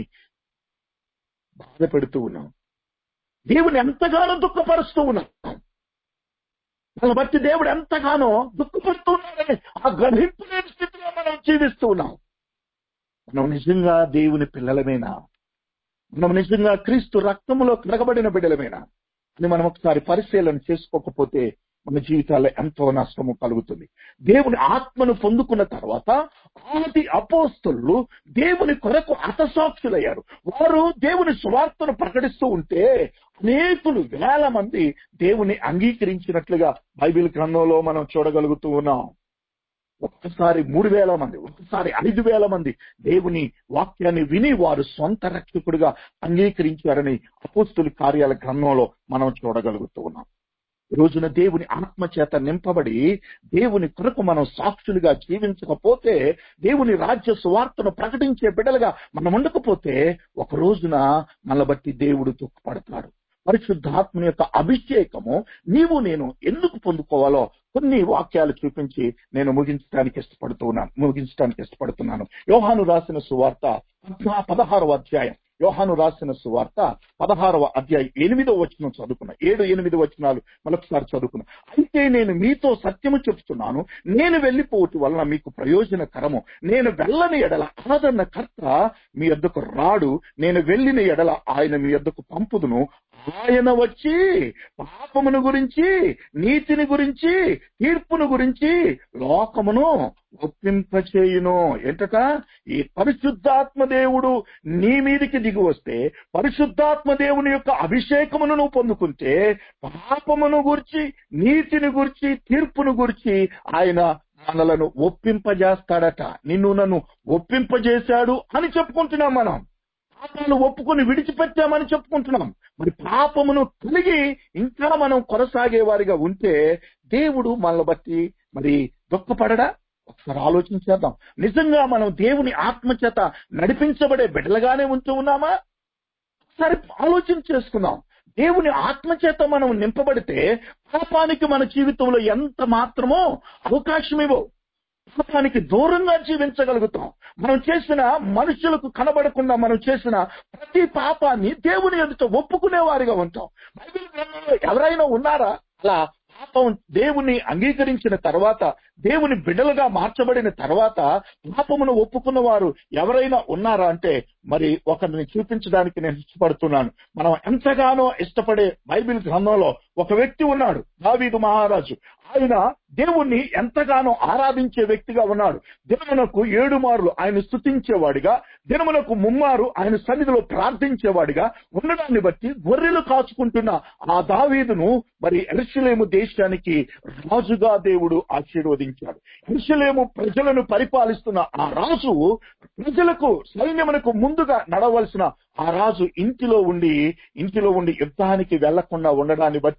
బాధ పెడుతూ ఉన్నాం దేవుని ఎంతగానో దుఃఖపరుస్తూ ఉన్నాం వాళ్ళని బట్టి దేవుడు ఎంతగానో దుఃఖపడుతూ ఉన్నాడని ఆ గ్రహింపు లేని స్థితిలో మనం జీవిస్తూ ఉన్నాం మనం నిజంగా దేవుని పిల్లలమేనా మనం నిజంగా క్రీస్తు రక్తములో కడగబడిన బిడ్డలమేనా అని మనం ఒకసారి పరిశీలన చేసుకోకపోతే మన జీవితాల్లో ఎంతో నష్టము కలుగుతుంది దేవుని ఆత్మను పొందుకున్న తర్వాత ఆది అపోస్తులు దేవుని కొరకు అతసాక్షులయ్యారు వారు దేవుని సువార్తను ప్రకటిస్తూ ఉంటే అనేకులు వేల మంది దేవుని అంగీకరించినట్లుగా బైబిల్ గ్రంథంలో మనం చూడగలుగుతూ ఉన్నాం ఒక్కసారి మూడు వేల మంది ఒక్కసారి ఐదు వేల మంది దేవుని వాక్యాన్ని విని వారు సొంత రక్షకుడిగా అంగీకరించారని అపోస్తుల కార్యాల గ్రంథంలో మనం చూడగలుగుతూ ఉన్నాం ఈ రోజున దేవుని ఆత్మ చేత నింపబడి దేవుని కొరకు మనం సాక్షులుగా జీవించకపోతే దేవుని రాజ్య సువార్తను ప్రకటించే బిడ్డలుగా మనం ఉండకపోతే ఒక రోజున మన బట్టి దేవుడు దుఃఖపడతాడు పరిశుద్ధాత్మని యొక్క అభిషేకము నీవు నేను ఎందుకు పొందుకోవాలో కొన్ని వాక్యాలు చూపించి నేను ముగించడానికి ఇష్టపడుతున్నాను ముగించడానికి ఇష్టపడుతున్నాను యోహాను రాసిన సువార్త పదహారవ అధ్యాయం యోహాను రాసిన సువార్త పదహారవ అధ్యాయం ఎనిమిదో వచనం చదువుకున్నా ఏడు ఎనిమిది వచనాలు మరొకసారి చదువుకున్నా అయితే నేను మీతో సత్యము చెప్తున్నాను నేను వెళ్ళిపోవటం వలన మీకు ప్రయోజనకరము నేను వెళ్ళని ఎడల ఆదరణకర్త మీ యొద్దకు రాడు నేను వెళ్ళిన ఎడల ఆయన మీ యొద్దకు పంపుదును ఆయన వచ్చి పాపమును గురించి నీతిని గురించి తీర్పును గురించి లోకమును ఒప్పింపచేయును ఏంటట ఈ పరిశుద్ధాత్మ దేవుడు నీ మీదికి దిగి వస్తే పరిశుద్ధాత్మ దేవుని యొక్క అభిషేకమును నువ్వు పొందుకుంటే పాపమును గురించి నీతిని గురించి తీర్పును గురించి ఆయన మనలను ఒప్పింపజేస్తాడట నిన్ను నన్ను ఒప్పింపజేశాడు అని చెప్పుకుంటున్నాం మనం పాపాలు ఒప్పుకొని విడిచిపెట్టామని చెప్పుకుంటున్నాం మరి పాపమును కలిగి ఇంకా మనం కొనసాగే వారిగా ఉంటే దేవుడు మనల్ని బట్టి మరి దుఃఖపడడా ఒకసారి ఆలోచించేద్దాం నిజంగా మనం దేవుని ఆత్మచేత నడిపించబడే బిడ్డలుగానే ఉంటూ ఉన్నామా ఒకసారి ఆలోచన చేసుకుందాం దేవుని ఆత్మచేత మనం నింపబడితే పాపానికి మన జీవితంలో ఎంత మాత్రమో అవకాశం ఇవ్వవు పాపానికి దూరంగా జీవించగలుగుతాం మనం చేసిన మనుషులకు కనబడకుండా మనం చేసిన ప్రతి పాపాన్ని దేవుని ఎదుట ఒప్పుకునే వారిగా ఉంటాం బైబిల్ గ్రంథంలో ఎవరైనా ఉన్నారా అలా పాపం దేవుని అంగీకరించిన తర్వాత దేవుని బిడ్డలుగా మార్చబడిన తర్వాత పాపమును ఒప్పుకున్న వారు ఎవరైనా ఉన్నారా అంటే మరి ఒకరిని చూపించడానికి నేను ఇష్టపడుతున్నాను మనం ఎంతగానో ఇష్టపడే బైబిల్ గ్రంథంలో ఒక వ్యక్తి ఉన్నాడు దావీదు మహారాజు ఆయన దేవుణ్ణి ఎంతగానో ఆరాధించే వ్యక్తిగా ఉన్నాడు దినమునకు ఏడు మార్లు ఆయన స్థుతించేవాడిగా దినమునకు ముమ్మారు ఆయన సన్నిధిలో ప్రార్థించేవాడిగా ఉండడాన్ని బట్టి గొర్రెలు కాచుకుంటున్న ఆ దావీదును మరి ఎరుసలేము దేశానికి రాజుగా దేవుడు ఆశీర్వదించాడు ఎరుసలేము ప్రజలను పరిపాలిస్తున్న ఆ రాజు ప్రజలకు సైన్యమునకు ముందుగా నడవలసిన ఆ రాజు ఇంటిలో ఉండి ఇంటిలో ఉండి యుద్ధానికి వెళ్లకుండా ఉండడాన్ని బట్టి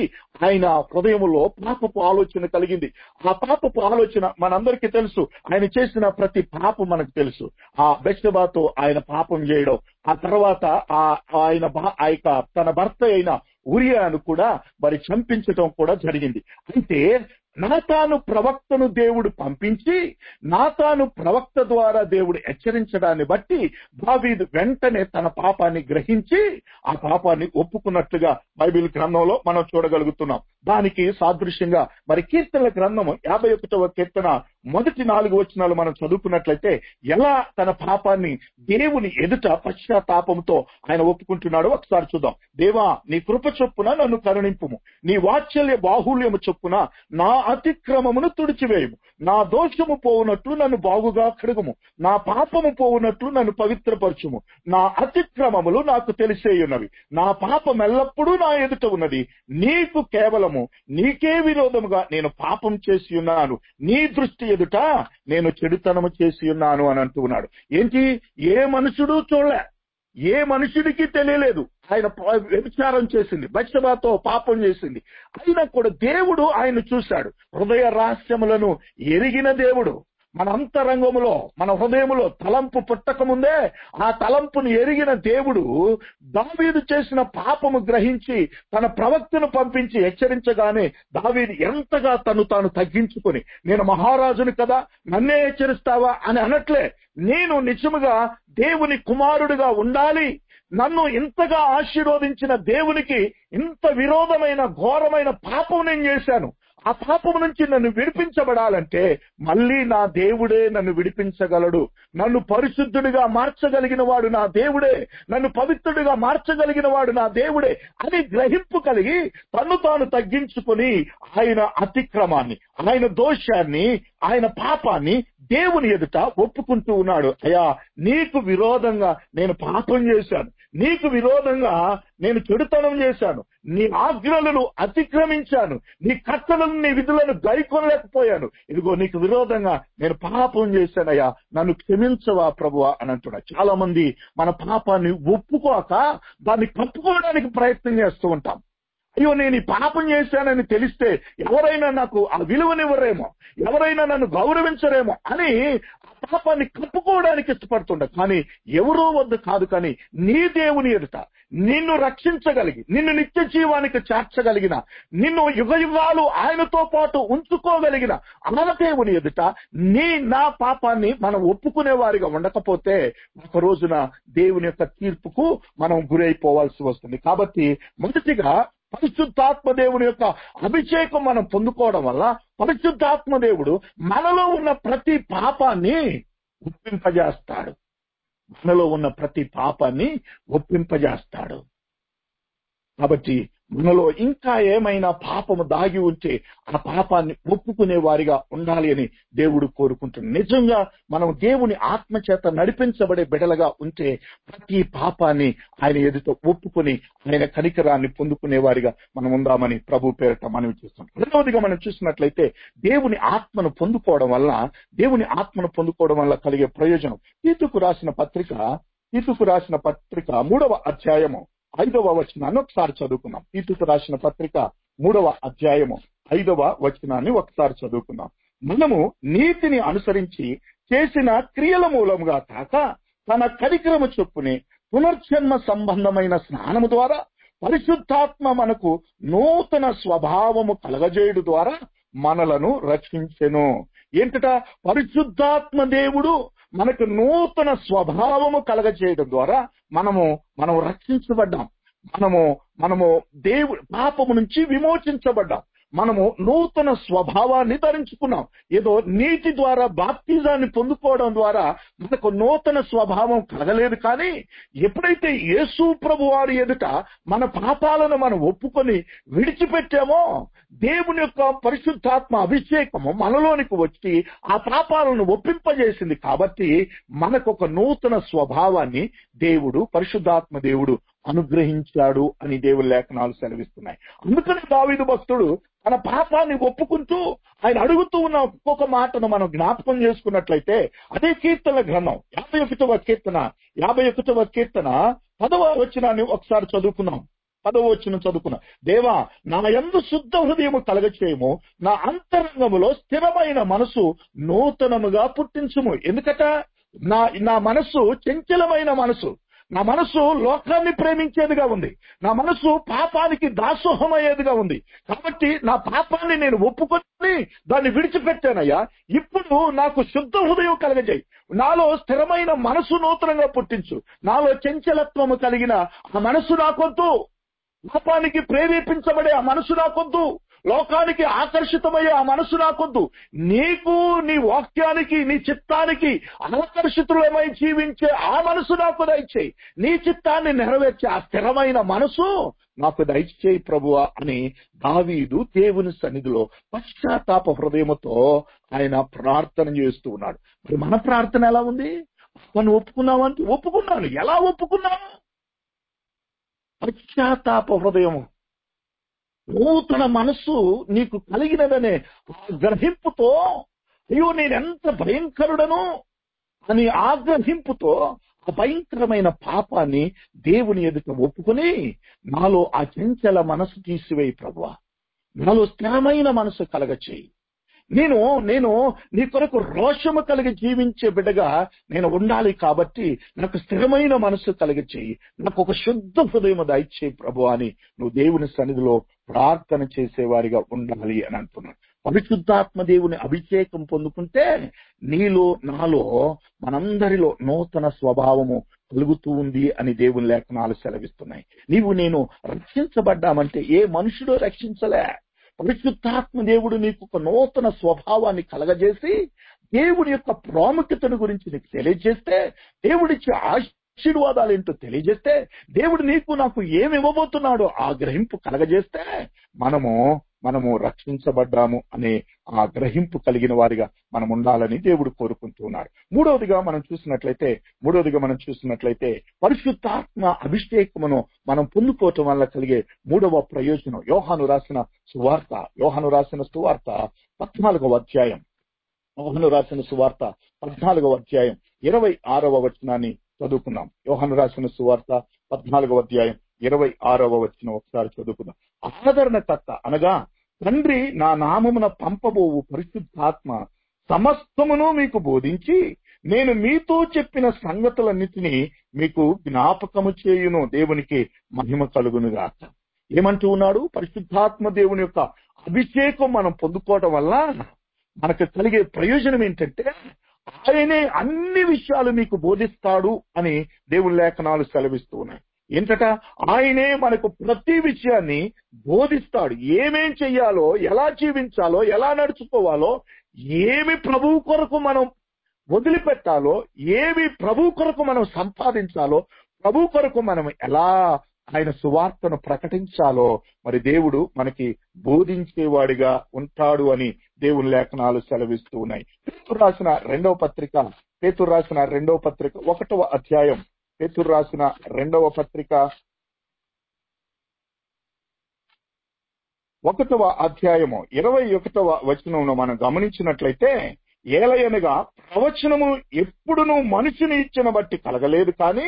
ఆయన హృదయములో పాపపు ఆలోచన కలిగింది ఆ పాపపు ఆలోచన మనందరికీ తెలుసు ఆయన చేసిన ప్రతి పాపం మనకు తెలుసు ఆ బెస్టబాతో ఆయన పాపం చేయడం ఆ తర్వాత ఆ ఆయన భా- ఆ యొక్క తన భర్త అయిన ఉరియాను కూడా మరి చంపించటం కూడా జరిగింది అయితే నాతాను ప్రవక్తను దేవుడు పంపించి నాతాను ప్రవక్త ద్వారా దేవుడు హెచ్చరించడాన్ని బట్టి దావీదు వెంటనే తన పాపాన్ని గ్రహించి ఆ పాపాన్ని ఒప్పుకున్నట్లుగా బైబిల్ గ్రంథంలో మనం చూడగలుగుతున్నాం దానికి సాదృశ్యంగా మరి కీర్తనల గ్రంథము యాభై ఒకటవ కీర్తన మొదటి నాలుగు వచనాలు మనం చదువుకున్నట్లయితే ఎలా తన పాపాన్ని దేవుని ఎదుట పశ్చాత్తాపంతో ఆయన ఒప్పుకుంటున్నాడో ఒకసారి చూద్దాం దేవా నీ కృప చొప్పున నన్ను కరుణింపుము నీ వాత్సల్య బాహుల్యము చొప్పున నా అతిక్రమమును తుడిచివేయము నా దోషము పోవునట్లు నన్ను బాగుగా కడుగుము నా పాపము పోవునట్లు నన్ను పవిత్రపరచుము నా అతిక్రమములు నాకు తెలిసేయున్నవి నా పాపం ఎల్లప్పుడూ నా ఎదుట ఉన్నది నీకు కేవలము నీకే విరోధముగా నేను పాపం చేసి ఉన్నాను నీ దృష్టి ఎదుట నేను చెడుతనము చేసి ఉన్నాను అని అంటూ ఉన్నాడు ఏంటి ఏ మనుషుడు చూడలే ఏ మనుషుడికి తెలియలేదు ఆయన ప- వ్యభిచారం చేసింది బచ్చబాతో పాపం చేసింది అయినా కూడా దేవుడు ఆయన చూశాడు హృదయ రహస్యములను ఎరిగిన దేవుడు మన అంతరంగములో మన హృదయములో తలంపు పుట్టక ముందే ఆ తలంపును ఎరిగిన దేవుడు దావీదు చేసిన పాపము గ్రహించి తన ప్రవక్తను పంపించి హెచ్చరించగానే దావీదు ఎంతగా తను తాను తగ్గించుకొని నేను మహారాజుని కదా నన్నే హెచ్చరిస్తావా అని అనట్లే నేను నిజముగా దేవుని కుమారుడిగా ఉండాలి నన్ను ఇంతగా ఆశీర్వదించిన దేవునికి ఇంత విరోధమైన ఘోరమైన పాపం నేను చేశాను ఆ పాపం నుంచి నన్ను విడిపించబడాలంటే మళ్ళీ నా దేవుడే నన్ను విడిపించగలడు నన్ను పరిశుద్ధుడిగా మార్చగలిగిన వాడు నా దేవుడే నన్ను పవిత్రుడిగా మార్చగలిగిన వాడు నా దేవుడే అని గ్రహింపు కలిగి తన్ను తాను తగ్గించుకొని ఆయన అతిక్రమాన్ని ఆయన దోషాన్ని ఆయన పాపాన్ని దేవుని ఎదుట ఒప్పుకుంటూ ఉన్నాడు అయ్యా నీకు విరోధంగా నేను పాపం చేశాను నీకు విరోధంగా నేను చెడుతనం చేశాను నీ ఆజ్ఞలను అతిక్రమించాను నీ కట్టలను నీ విధులను గైకొనలేకపోయాను ఇదిగో నీకు విరోధంగా నేను పాపం చేశానయ్యా నన్ను క్షమించవా ప్రభువా అని అంటున్నా చాలా మంది మన పాపాన్ని ఒప్పుకోక దాన్ని కప్పుకోవడానికి ప్రయత్నం చేస్తూ ఉంటాం అయ్యో నేను ఈ పాపం చేశానని తెలిస్తే ఎవరైనా నాకు ఆ విలువనివ్వరేమో ఎవరైనా నన్ను గౌరవించరేమో అని ఆ పాపాన్ని కప్పుకోవడానికి ఇష్టపడుతుండ కానీ ఎవరో వద్ద కాదు కానీ నీ దేవుని ఎదుట నిన్ను రక్షించగలిగి నిన్ను నిత్య జీవానికి చేర్చగలిగిన నిన్ను యుగ యుగాలు ఆయనతో పాటు ఉంచుకోగలిగిన ఆ దేవుని ఎదుట నీ నా పాపాన్ని మనం ఒప్పుకునే వారిగా ఉండకపోతే ఒక రోజున దేవుని యొక్క తీర్పుకు మనం గురైపోవాల్సి వస్తుంది కాబట్టి మొదటిగా పరిశుద్ధాత్మ దేవుని యొక్క అభిషేకం మనం పొందుకోవడం వల్ల పరిశుద్ధాత్మ దేవుడు మనలో ఉన్న ప్రతి పాపాన్ని ఒప్పింపజేస్తాడు మనలో ఉన్న ప్రతి పాపాన్ని ఒప్పింపజేస్తాడు కాబట్టి మనలో ఇంకా ఏమైనా పాపము దాగి ఉంటే ఆ పాపాన్ని ఒప్పుకునే వారిగా ఉండాలి అని దేవుడు కోరుకుంటున్నాడు నిజంగా మనం దేవుని ఆత్మ చేత నడిపించబడే బిడలుగా ఉంటే ప్రతి పాపాన్ని ఆయన ఎదుట ఒప్పుకొని ఆయన కనికరాన్ని పొందుకునే వారిగా మనం ఉందామని ప్రభు పేరట మనం చూస్తాం రెండవదిగా మనం చూసినట్లయితే దేవుని ఆత్మను పొందుకోవడం వల్ల దేవుని ఆత్మను పొందుకోవడం వల్ల కలిగే ప్రయోజనం తీతుకు రాసిన పత్రిక తీతుకు రాసిన పత్రిక మూడవ అధ్యాయము ఐదవ వచనాన్ని ఒకసారి చదువుకుందాం తీతుకు రాసిన పత్రిక మూడవ అధ్యాయము ఐదవ వచనాన్ని ఒకసారి చదువుకుందాం మనము నీతిని అనుసరించి చేసిన క్రియల మూలముగా కాక తన కరికరము చొప్పునే పునర్జన్మ సంబంధమైన స్నానము ద్వారా పరిశుద్ధాత్మ మనకు నూతన స్వభావము కలగజేయుడు ద్వారా మనలను రక్షించెను ఏంటట పరిశుద్ధాత్మ దేవుడు మనకు నూతన స్వభావము కలగజేయడం ద్వారా మనము మనం రక్షించబడ్డాం మనము మనము దేవుడు పాపము నుంచి విమోచించబడ్డాం మనము నూతన స్వభావాన్ని ధరించుకున్నాం ఏదో నీటి ద్వారా బాప్తిజాన్ని పొందుకోవడం ద్వారా మనకు నూతన స్వభావం కలగలేదు కానీ ఎప్పుడైతే యేసు ప్రభు వారి ఎదుట మన పాపాలను మనం ఒప్పుకొని విడిచిపెట్టామో దేవుని యొక్క పరిశుద్ధాత్మ అభిషేకము మనలోనికి వచ్చి ఆ పాపాలను ఒప్పింపజేసింది కాబట్టి మనకు ఒక నూతన స్వభావాన్ని దేవుడు పరిశుద్ధాత్మ దేవుడు అనుగ్రహించాడు అని దేవుని లేఖనాలు సెలవిస్తున్నాయి అందుకని దావీదు భక్తుడు తన పాపాన్ని ఒప్పుకుంటూ ఆయన అడుగుతూ ఉన్న ఒక్కొక్క మాటను మనం జ్ఞాపకం చేసుకున్నట్లయితే అదే కీర్తన గ్రంథం యాభై ఒకటవ కీర్తన యాభై ఒకటవ కీర్తన పదవ వచనాన్ని ఒకసారి చదువుకున్నాం పదవ వచ్చిన చదువుకున్నా దేవా నా ఎందు శుద్ధ హృదయము కలగచేయము నా అంతరంగములో స్థిరమైన మనసు నూతనముగా పుట్టించుము ఎందుకట నా నా మనస్సు చంచలమైన మనసు నా మనసు లోకాన్ని ప్రేమించేదిగా ఉంది నా మనసు పాపానికి దాసోహమయ్యేదిగా ఉంది కాబట్టి నా పాపాన్ని నేను ఒప్పుకొని దాన్ని విడిచిపెట్టానయ్యా ఇప్పుడు నాకు శుద్ధ హృదయం కలగజేయి నాలో స్థిరమైన మనసు నూతనంగా పుట్టించు నాలో చంచలత్వము కలిగిన ఆ మనసు నాకొద్దు పాపానికి ప్రేరేపించబడే ఆ మనసు నాకొద్దు లోకానికి ఆకర్షితమయ్యే ఆ మనసు నాకొద్దు నీకు నీ వాక్యానికి నీ చిత్తానికి ఆకర్షితులమై జీవించే ఆ మనసు నాకు దయచేయి నీ చిత్తాన్ని నెరవేర్చే ఆ స్థిరమైన మనసు నాకు దయచేయి ప్రభువా అని దావీదు దేవుని సన్నిధిలో పశ్చాత్తాప హృదయముతో ఆయన ప్రార్థన చేస్తూ ఉన్నాడు మరి మన ప్రార్థన ఎలా ఉంది మనం ఒప్పుకున్నామంటే ఒప్పుకున్నాను ఎలా ఒప్పుకున్నాను పశ్చాత్తాప హృదయము నూతన మనస్సు నీకు కలిగినదనే ఆ గ్రహింపుతో అయ్యో నేనెంత భయంకరుడను అని ఆగ్రహింపుతో ఆ భయంకరమైన పాపాన్ని దేవుని ఎదుట ఒప్పుకొని నాలో ఆ చంచల మనసు తీసివేయి ప్రభు నాలో స్థిరమైన మనసు కలగచేయి నేను నేను నీ కొరకు రోషము కలిగి జీవించే బిడ్డగా నేను ఉండాలి కాబట్టి నాకు స్థిరమైన మనసు కలిగి చేయి నాకు ఒక శుద్ధ హృదయం దయచేయి ప్రభు అని నువ్వు దేవుని సన్నిధిలో ప్రార్థన చేసేవారిగా ఉండాలి అని అంటున్నాను పరిశుద్ధాత్మ దేవుని అభిషేకం పొందుకుంటే నీలో నాలో మనందరిలో నూతన స్వభావము కలుగుతూ ఉంది అని దేవుని లేఖనాలు సెలవిస్తున్నాయి నీవు నేను రక్షించబడ్డామంటే ఏ మనుషుడు రక్షించలే పరిశుద్ధాత్మ దేవుడు నీకు ఒక నూతన స్వభావాన్ని కలగజేసి దేవుడి యొక్క ప్రాముఖ్యతను గురించి నీకు తెలియజేస్తే దేవుడిచ్చే ఆశీర్వాదాలు ఏంటో తెలియజేస్తే దేవుడు నీకు నాకు ఏమి ఇవ్వబోతున్నాడో ఆ గ్రహింపు కలగజేస్తే మనము మనము రక్షించబడ్డాము అనే ఆ గ్రహింపు కలిగిన వారిగా మనం ఉండాలని దేవుడు కోరుకుంటున్నాడు మూడవదిగా మనం చూసినట్లయితే మూడవదిగా మనం చూసినట్లయితే పరిశుద్ధాత్మ అభిషేకమును మనం పొందుకోవటం వల్ల కలిగే మూడవ ప్రయోజనం యోహాను రాసిన సువార్త యోహాను రాసిన సువార్త పద్నాలుగవ అధ్యాయం యోహాను రాసిన సువార్త పద్నాలుగవ అధ్యాయం ఇరవై ఆరవ వచనాన్ని చదువుకున్నాం యోహాను రాసిన సువార్త పద్నాలుగవ అధ్యాయం ఇరవై ఆరవ వచ్చిన ఒకసారి చదువుకుందాం ఆదరణకర్త అనగా తండ్రి నా నామమున పంపబోవు పరిశుద్ధాత్మ సమస్తమును మీకు బోధించి నేను మీతో చెప్పిన సంగతులన్నిటినీ మీకు జ్ఞాపకము చేయును దేవునికి మహిమ కలుగునుగాక ఏమంటూ ఉన్నాడు పరిశుద్ధాత్మ దేవుని యొక్క అభిషేకం మనం పొందుకోవడం వల్ల మనకు కలిగే ప్రయోజనం ఏంటంటే ఆయనే అన్ని విషయాలు మీకు బోధిస్తాడు అని దేవుని లేఖనాలు సెలవిస్తూ ఉన్నాయి ఏంటట ఆయనే మనకు ప్రతి విషయాన్ని బోధిస్తాడు ఏమేం చెయ్యాలో ఎలా జీవించాలో ఎలా నడుచుకోవాలో ఏమి ప్రభువు కొరకు మనం వదిలిపెట్టాలో ఏమి ప్రభు కొరకు మనం సంపాదించాలో ప్రభు కొరకు మనం ఎలా ఆయన సువార్తను ప్రకటించాలో మరి దేవుడు మనకి బోధించేవాడిగా ఉంటాడు అని దేవుని లేఖనాలు సెలవిస్తూ ఉన్నాయి పేతురు రాసిన రెండవ పత్రిక పేతురు రాసిన రెండవ పత్రిక ఒకటవ అధ్యాయం పేతురు రాసిన రెండవ పత్రిక ఒకటవ అధ్యాయము ఇరవై ఒకటవ వచనంలో మనం గమనించినట్లయితే ఏలయనగా ప్రవచనము ఎప్పుడును మనిషిని ఇచ్చిన బట్టి కలగలేదు కానీ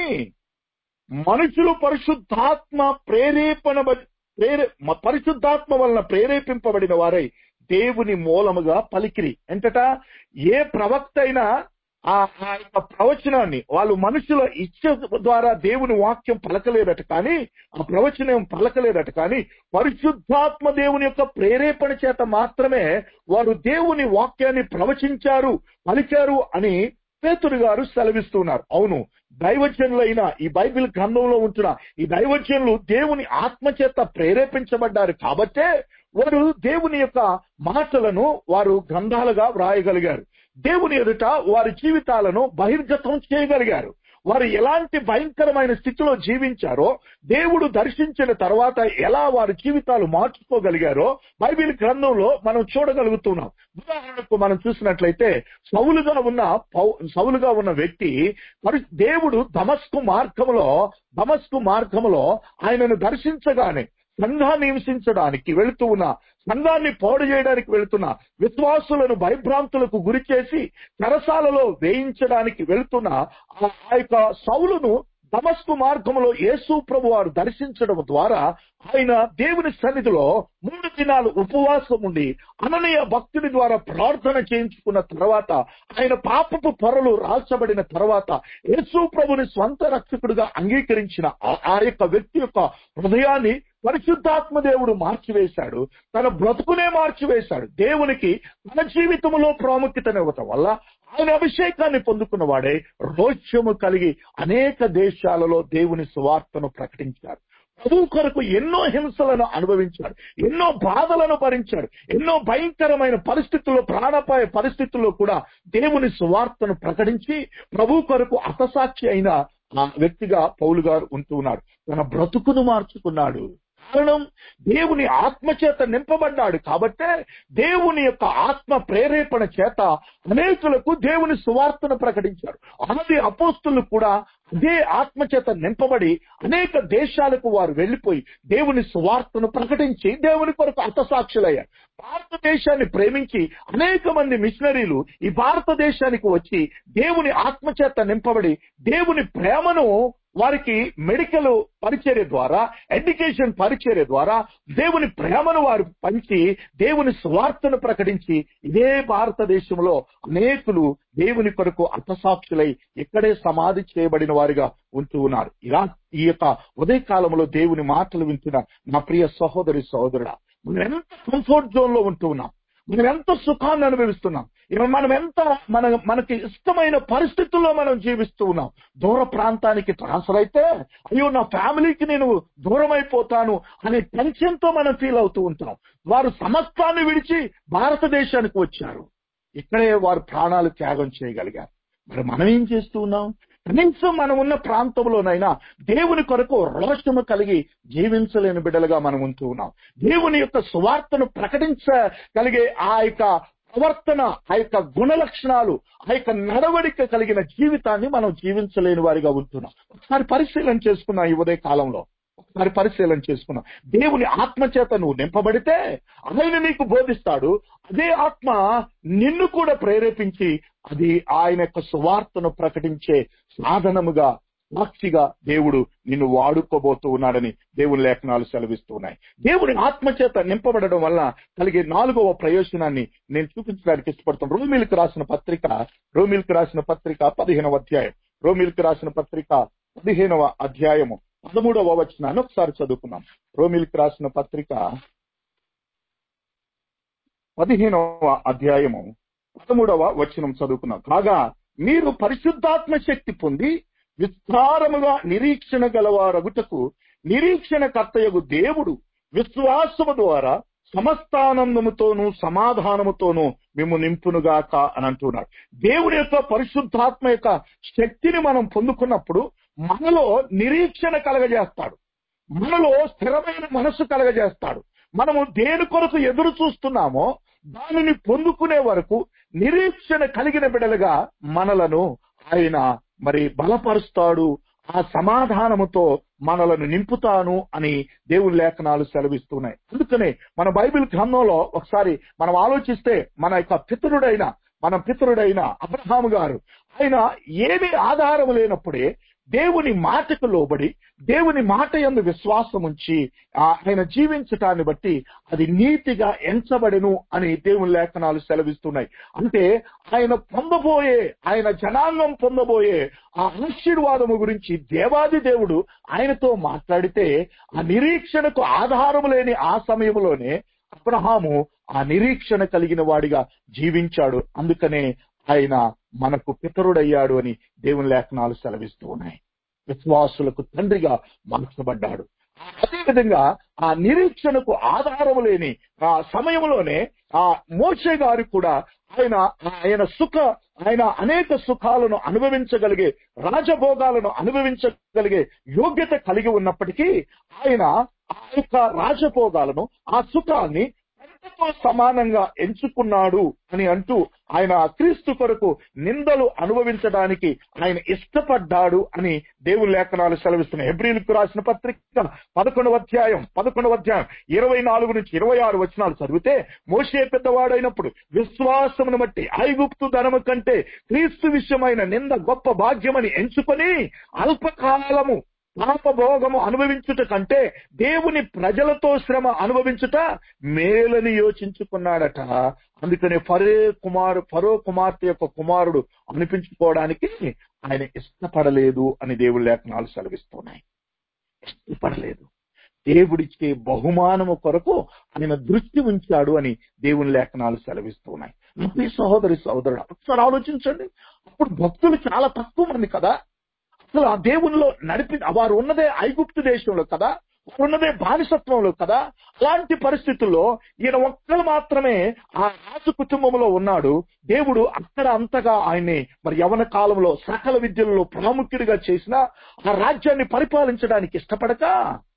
మనుషులు పరిశుద్ధాత్మ ప్రేరేపణ బ- ప్రేరే మ- పరిశుద్ధాత్మ వలన ప్రేరేపింపబడిన వారై దేవుని మూలముగా పలికిరి ఎంతట ఏ ప్రవక్త అయినా ఆ ఆ యొక్క ప్రవచనాన్ని వాళ్ళు మనుషుల ఇచ్చ ద్వారా దేవుని వాక్యం పలకలేదట కానీ ఆ ప్రవచనం పలకలేదట కానీ పరిశుద్ధాత్మ దేవుని యొక్క ప్రేరేపణ చేత మాత్రమే వారు దేవుని వాక్యాన్ని ప్రవచించారు పలికారు అని పేతురు గారు సెలవిస్తున్నారు అవును దైవజనులైన ఈ బైబిల్ గ్రంథంలో ఉంటున్న ఈ దైవజనులు దేవుని ఆత్మ చేత ప్రేరేపించబడ్డారు కాబట్టే వారు దేవుని యొక్క మాటలను వారు గ్రంథాలుగా వ్రాయగలిగారు దేవుని ఎదుట వారి జీవితాలను బహిర్గతం చేయగలిగారు వారు ఎలాంటి భయంకరమైన స్థితిలో జీవించారో దేవుడు దర్శించిన తర్వాత ఎలా వారి జీవితాలు మార్చుకోగలిగారో బైబిల్ గ్రంథంలో మనం చూడగలుగుతున్నాం ఉదాహరణకు మనం చూసినట్లయితే సౌలుగా ఉన్న పౌ- సౌలుగా ఉన్న వ్యక్తి మరి దేవుడు దమస్కు మార్గములో దమస్కు మార్గములో ఆయనను దర్శించగానే సంఘాన్ని హింసించడానికి వెళుతూ ఉన్న సంఘాన్ని పాడు చేయడానికి వెళుతున్న విశ్వాసులను భయభ్రాంతులకు గురి చేసి చెరసాలలో వేయించడానికి వెళుతున్న ఆ ఆ యొక్క సౌలును దమస్కు మార్గంలో యేసు ప్రభు వారు దర్శించడం ద్వారా ఆయన దేవుని సన్నిధిలో మూడు దినాలు ఉపవాసం ఉండి అననీయ భక్తుని ద్వారా ప్రార్థన చేయించుకున్న తర్వాత ఆయన పాపపు పొరలు రాల్చబడిన తర్వాత యేసు ప్రభుని స్వంత రక్షకుడిగా అంగీకరించిన ఆ- ఆ యొక్క వ్యక్తి యొక్క హృదయాన్ని పరిశుద్ధాత్మ దేవుడు మార్చివేశాడు తన బ్రతుకునే మార్చివేశాడు దేవునికి తన జీవితంలో ప్రాముఖ్యతనివ్వటం వల్ల ఆయన అభిషేకాన్ని పొందుకున్న వాడే రోష్యము కలిగి అనేక దేశాలలో దేవుని సువార్తను ప్రకటించారు ప్రభు కొరకు ఎన్నో హింసలను అనుభవించాడు ఎన్నో బాధలను భరించాడు ఎన్నో భయంకరమైన పరిస్థితుల్లో ప్రాణాపాయ పరిస్థితుల్లో కూడా దేవుని సువార్తను ప్రకటించి ప్రభు కొరకు అతసాక్షి అయిన ఆ వ్యక్తిగా పౌలు గారు ఉంటూ ఉన్నాడు తన బ్రతుకును మార్చుకున్నాడు కారణం దేవుని ఆత్మ చేత నింపబడ్డాడు కాబట్టే దేవుని యొక్క ఆత్మ ప్రేరేపణ చేత అనేకులకు దేవుని సువార్తను ప్రకటించారు ఆది అపోస్తులు కూడా అదే ఆత్మ చేత నింపబడి అనేక దేశాలకు వారు వెళ్లిపోయి దేవుని సువార్తను ప్రకటించి దేవుని కొరకు అర్థసాక్షులయ్యారు భారతదేశాన్ని ప్రేమించి అనేక మంది మిషనరీలు ఈ భారతదేశానికి వచ్చి దేవుని ఆత్మ చేత నింపబడి దేవుని ప్రేమను వారికి మెడికల్ పరిచర్య ద్వారా ఎడ్యుకేషన్ పరిచర్య ద్వారా దేవుని ప్రేమను వారు పంచి దేవుని స్వార్థను ప్రకటించి ఇదే భారతదేశంలో అనేకులు దేవుని కొరకు అర్థసాక్షులై ఇక్కడే సమాధి చేయబడిన వారిగా ఉంటూ ఉన్నారు ఇలా ఈ యొక్క ఉదయకాలంలో దేవుని మాటలు వింటున్న నా ప్రియ సహోదరి సహోదరుడా మనం ఎంత కంఫర్ట్ జోన్ లో ఉంటూ ఉన్నాం మనం ఎంత సుఖాన్ని అనుభవిస్తున్నాం ఇక మనం ఎంత మన మనకి ఇష్టమైన పరిస్థితుల్లో మనం జీవిస్తూ ఉన్నాం దూర ప్రాంతానికి ట్రాన్స్ఫర్ అయితే అయ్యో నా ఫ్యామిలీకి నేను దూరం అయిపోతాను అనే టెన్షన్ తో మనం ఫీల్ అవుతూ ఉంటాం వారు సమస్తాన్ని విడిచి భారతదేశానికి వచ్చారు ఇక్కడే వారు ప్రాణాలు త్యాగం చేయగలిగారు మరి మనం ఏం చేస్తూ ఉన్నాం కనీసం మనం ఉన్న ప్రాంతంలోనైనా దేవుని కొరకు రోషము కలిగి జీవించలేని బిడ్డలుగా మనం ఉంటూ ఉన్నాం దేవుని యొక్క సువార్తను ప్రకటించగలిగే ఆ యొక్క ప్రవర్తన ఆ యొక్క గుణ లక్షణాలు ఆ యొక్క నడవడిక కలిగిన జీవితాన్ని మనం జీవించలేని వారిగా ఉంటున్నాం ఒకసారి పరిశీలన చేసుకున్నాం ఈ ఉదయ కాలంలో ఒకసారి పరిశీలన చేసుకున్నాం దేవుని ఆత్మ చేత నువ్వు నింపబడితే ఆయన నీకు బోధిస్తాడు అదే ఆత్మ నిన్ను కూడా ప్రేరేపించి అది ఆయన యొక్క సువార్తను ప్రకటించే సాధనముగా సాక్షిగా దేవుడు నిన్ను వాడుకోబోతూ ఉన్నాడని దేవుని లేఖనాలు సెలవిస్తూ ఉన్నాయి దేవుని ఆత్మ చేత నింపబడడం వల్ల కలిగే నాలుగవ ప్రయోజనాన్ని నేను చూపించడానికి ఇష్టపడతాను రోమిల్కి రాసిన పత్రిక రోమిల్కి రాసిన పత్రిక పదిహేనవ అధ్యాయం రోమిల్కి రాసిన పత్రిక పదిహేనవ అధ్యాయము పదమూడవ వచనాన్ని ఒకసారి చదువుకున్నాం రోమిల్కి రాసిన పత్రిక పదిహేనవ అధ్యాయము పదమూడవ వచనం చదువుకున్నాం కాగా మీరు పరిశుద్ధాత్మ శక్తి పొంది విస్తారముగా నిరీక్షణ గలవారగుటకు నిరీక్షణ కర్తయగు దేవుడు విశ్వాసము ద్వారా సమస్తానందముతోనూ సమాధానముతోనూ మేము నింపునుగాక అని అంటున్నాడు దేవుడి యొక్క పరిశుద్ధాత్మ యొక్క శక్తిని మనం పొందుకున్నప్పుడు మనలో నిరీక్షణ కలగజేస్తాడు మనలో స్థిరమైన మనసు కలగజేస్తాడు మనము దేని కొరకు ఎదురు చూస్తున్నామో దానిని పొందుకునే వరకు నిరీక్షణ కలిగిన బిడలుగా మనలను ఆయన మరి బలపరుస్తాడు ఆ సమాధానముతో మనలను నింపుతాను అని దేవుని లేఖనాలు సెలవిస్తున్నాయి అందుకనే మన బైబిల్ గ్రంథంలో ఒకసారి మనం ఆలోచిస్తే మన యొక్క పితరుడైన మన పితరుడైన అబ్రహాము గారు ఆయన ఏమీ ఆధారం లేనప్పుడే దేవుని మాటకు లోబడి దేవుని మాట యందు విశ్వాసం ఉంచి ఆ, ఆయన జీవించటాన్ని బట్టి అది నీతిగా ఎంచబడెను అని దేవుని లేఖనాలు సెలవిస్తున్నాయి అంటే ఆయన పొందబోయే ఆయన జనాంగం పొందబోయే ఆ ఆశీర్వాదము గురించి దేవాది దేవుడు ఆయనతో మాట్లాడితే ఆ నిరీక్షణకు ఆధారం లేని ఆ సమయంలోనే అబ్రహాము ఆ నిరీక్షణ కలిగిన వాడిగా జీవించాడు అందుకనే ఆయన మనకు పితరుడయ్యాడు అని దేవుని లేఖనాలు సెలవిస్తూ ఉన్నాయి విశ్వాసులకు తండ్రిగా మార్చబడ్డాడు అదే విధంగా ఆ నిరీక్షణకు ఆధారం లేని ఆ సమయంలోనే ఆ మోషే గారు కూడా ఆయన ఆయన సుఖ ఆయన అనేక సుఖాలను అనుభవించగలిగే రాజభోగాలను అనుభవించగలిగే యోగ్యత కలిగి ఉన్నప్పటికీ ఆయన ఆ యొక్క రాజభోగాలను ఆ సుఖాన్ని పెంటతో సమానంగా ఎంచుకున్నాడు అని అంటూ ఆయన క్రీస్తు కొరకు నిందలు అనుభవించడానికి ఆయన ఇష్టపడ్డాడు అని దేవుని లేఖనాలు సెలవిస్తున్నాయి హెబ్రిలకు రాసిన పత్రిక పదకొండవ అధ్యాయం పదకొండవ అధ్యాయం ఇరవై నాలుగు నుంచి ఇరవై ఆరు వచనాలు చదివితే మోషే పెద్దవాడైనప్పుడు విశ్వాసమును బట్టి ఐగుప్తు ధనము కంటే క్రీస్తు విషయమైన నింద గొప్ప భాగ్యమని ఎంచుకొని అల్పకాలము పాపభోగము అనుభవించుట కంటే దేవుని ప్రజలతో శ్రమ అనుభవించుట మేలని యోచించుకున్నాడట అందుకనే ఫరే కుమారు ఫరో కుమార్తె యొక్క కుమారుడు అనిపించుకోవడానికి ఆయన ఇష్టపడలేదు అని దేవుని లేఖనాలు సెలవిస్తున్నాయి ఇష్టపడలేదు దేవుడిచ్చే బహుమానము కొరకు ఆయన దృష్టి ఉంచాడు అని దేవుని లేఖనాలు సెలవిస్తున్నాయి నా ప్రియ సహోదరి సహోదరుడు ఒకసారి ఆలోచించండి అప్పుడు భక్తులు చాలా తక్కువ మంది కదా అసలు ఆ దేవునిలో నడిపి వారు ఉన్నదే ఐగుప్తు దేశంలో కదా వారు ఉన్నదే బానిసత్వంలో కదా అలాంటి పరిస్థితుల్లో ఈయన ఒక్కరు మాత్రమే ఆ రాజు కుటుంబంలో ఉన్నాడు దేవుడు అక్కడ అంతగా ఆయన్ని మరి యవన కాలంలో సకల విద్యలలో ప్రాముఖ్యుడిగా చేసిన ఆ రాజ్యాన్ని పరిపాలించడానికి ఇష్టపడక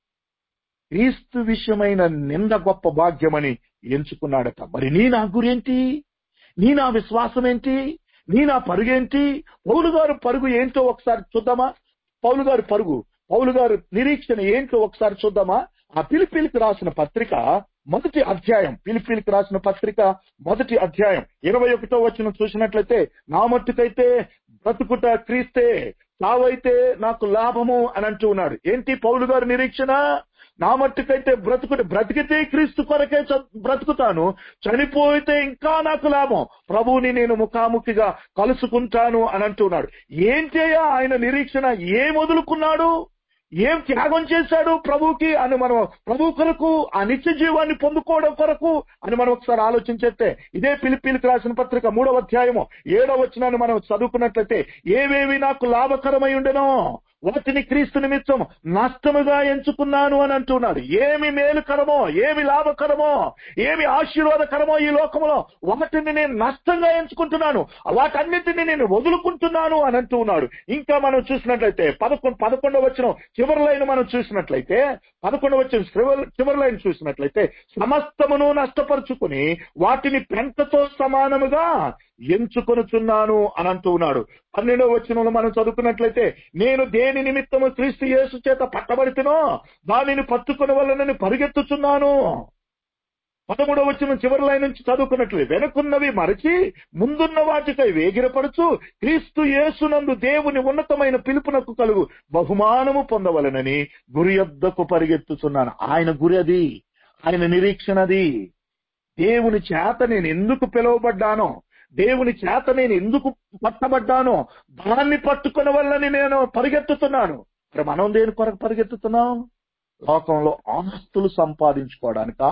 క్రీస్తు విషయమైన నింద గొప్ప భాగ్యమని ఎంచుకున్నాడట మరి నీ నా గురేంటి నీ నా విశ్వాసం ఏంటి నీ నా పరుగేంటి పౌలు గారు పరుగు ఏంటో ఒకసారి చూద్దామా పౌలు గారు పరుగు పౌలు గారు నిరీక్షణ ఏంటో ఒకసారి చూద్దామా ఆ పిలిపిలికి రాసిన పత్రిక మొదటి అధ్యాయం పిలిపిలికి రాసిన పత్రిక మొదటి అధ్యాయం ఇరవై ఒకటో వచ్చిన చూసినట్లయితే నా మట్టుకైతే బ్రతుకుట క్రీస్తే చావైతే నాకు లాభము అని అంటూ ఉన్నాడు ఏంటి పౌలు గారు నిరీక్షణ నా మట్టుకైతే బ్రతుకుని బ్రతికితే క్రీస్తు కొరకే చ- బ్రతుకుతాను చనిపోతే ఇంకా నాకు లాభం ప్రభువుని నేను ముఖాముఖిగా కలుసుకుంటాను అని అంటున్నాడు ఏంటయ్యా ఆయన నిరీక్షణ ఏం వదులుకున్నాడు ఏం త్యాగం చేశాడు ప్రభువుకి అని మనం ప్రభు కొరకు ఆ నిత్య జీవాన్ని పొందుకోవడం కొరకు అని మనం ఒకసారి ఆలోచించేస్తే ఇదే పిలిపిలికి రాసిన పత్రిక మూడవ అధ్యాయము ఏడవ వచనాన్ని మనం చదువుకున్నట్లయితే ఏవేవి నాకు లాభకరమై ఉండెనో వాటిని క్రీస్తు నిమిత్తం నష్టముగా ఎంచుకున్నాను అని అంటున్నాడు ఏమి మేలుకరమో ఏమి లాభకరమో ఏమి ఆశీర్వాదకరమో ఈ లోకంలో వాటిని నేను నష్టంగా ఎంచుకుంటున్నాను వాటన్నిటిని నేను వదులుకుంటున్నాను అని అంటూ ఉన్నాడు ఇంకా మనం చూసినట్లయితే పదకొండు పదకొండవ వచ్చిన చివరి లైన్ మనం చూసినట్లయితే పదకొండవ వచ్చిన చివరి చివరి లైన్ చూసినట్లయితే సమస్తమును నష్టపరుచుకుని వాటిని పెంటతో సమానముగా ఎంచుకొనుచున్నాను అని అంటూ ఉన్నాడు పన్నెండవ వచనంలో మనం చదువుకున్నట్లయితే నేను దేని నిమిత్తము క్రీస్తు యేసు చేత పట్టబడితేనో దానిని పట్టుకుని వలనని పరిగెత్తుచున్నాను పదమూడవ వచ్చిన చివరి లైన్ నుంచి చదువుకున్నట్లు వెనుకున్నవి మరచి ముందున్న వాటికై వేగిరపడుచు క్రీస్తు యేసునందు దేవుని ఉన్నతమైన పిలుపునకు కలుగు బహుమానము పొందవలనని గురి యొద్దకు పరిగెత్తుచున్నాను ఆయన గురి అది ఆయన నిరీక్షణ అది దేవుని చేత నేను ఎందుకు పిలువబడ్డానో దేవుని చేత నేను ఎందుకు పట్టబడ్డానో దాన్ని పట్టుకున్న వల్లని నేను పరిగెత్తుతున్నాను మరి మనం దేని కొరకు పరిగెత్తుతున్నాం లోకంలో ఆస్తులు సంపాదించుకోవడానికా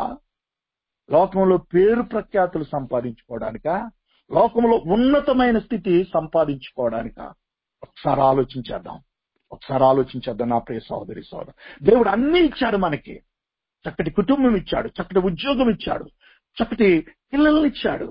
లోకంలో పేరు ప్రఖ్యాతులు సంపాదించుకోవడానిక లోకంలో ఉన్నతమైన స్థితి సంపాదించుకోవడానిక ఒకసారి ఆలోచించేద్దాం ఒకసారి ఆలోచించేద్దాం నా ప్రియ సహోదరి సోదరు దేవుడు అన్ని ఇచ్చాడు మనకి చక్కటి కుటుంబం ఇచ్చాడు చక్కటి ఉద్యోగం ఇచ్చాడు చక్కటి పిల్లల్ని ఇచ్చాడు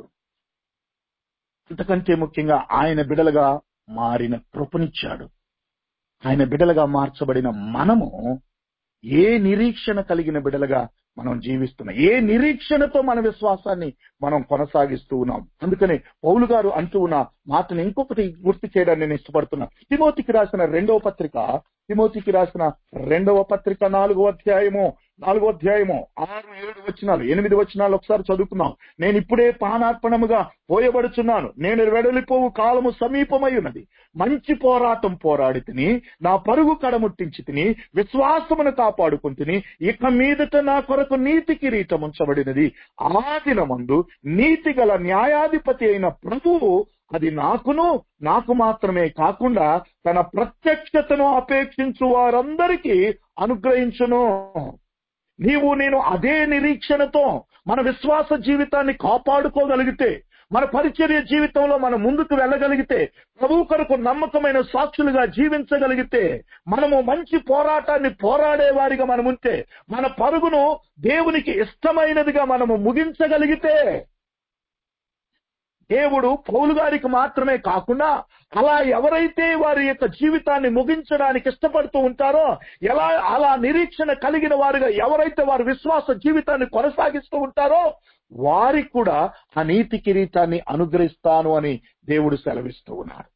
అంతకంటే ముఖ్యంగా ఆయన బిడలుగా మారిన కృపనిచ్చాడు ఆయన బిడలుగా మార్చబడిన మనము ఏ నిరీక్షణ కలిగిన బిడలుగా మనం జీవిస్తున్నాం ఏ నిరీక్షణతో మన విశ్వాసాన్ని మనం కొనసాగిస్తూ ఉన్నాం అందుకని పౌలు గారు అంటూ ఉన్న మాటను ఇంకొకటి గుర్తు చేయడానికి నేను ఇష్టపడుతున్నా తిమోతికి రాసిన రెండవ పత్రిక తిమోతికి రాసిన రెండవ పత్రిక నాలుగో అధ్యాయము నాలుగో అధ్యాయము ఆరు ఏడు వచనాలు ఎనిమిది వచనాలు ఒకసారి చదువుకుందాం నేను ఇప్పుడే పానార్పణముగా పోయబడుచున్నాను నేను వెడలిపోవు కాలము సమీపమై ఉన్నది మంచి పోరాటం పోరాడి తిని నా పరుగు కడముట్టించి తిని విశ్వాసమును కాపాడుకుంటుని ఇక మీదట నా కొరకు నీతి కిరీటం ఉంచబడినది ఆ దినమందు నీతి గల న్యాయాధిపతి అయిన ప్రభువు అది నాకును నాకు మాత్రమే కాకుండా తన ప్రత్యక్షతను అపేక్షించు వారందరికీ అనుగ్రహించును నీవు నేను అదే నిరీక్షణతో మన విశ్వాస జీవితాన్ని కాపాడుకోగలిగితే మన పరిచర్య జీవితంలో మనం ముందుకు వెళ్ళగలిగితే ప్రభు కొరకు నమ్మకమైన సాక్షులుగా జీవించగలిగితే మనము మంచి పోరాటాన్ని పోరాడే వారిగా మనం ఉంటే మన పరుగును దేవునికి ఇష్టమైనదిగా మనము ముగించగలిగితే దేవుడు పౌలు గారికి మాత్రమే కాకుండా అలా ఎవరైతే వారి యొక్క జీవితాన్ని ముగించడానికి ఇష్టపడుతూ ఉంటారో ఎలా అలా నిరీక్షణ కలిగిన వారుగా ఎవరైతే వారి విశ్వాస జీవితాన్ని కొనసాగిస్తూ ఉంటారో వారికి కూడా ఆ నీతి కిరీటాన్ని అనుగ్రహిస్తాను అని దేవుడు సెలవిస్తూ ఉన్నాడు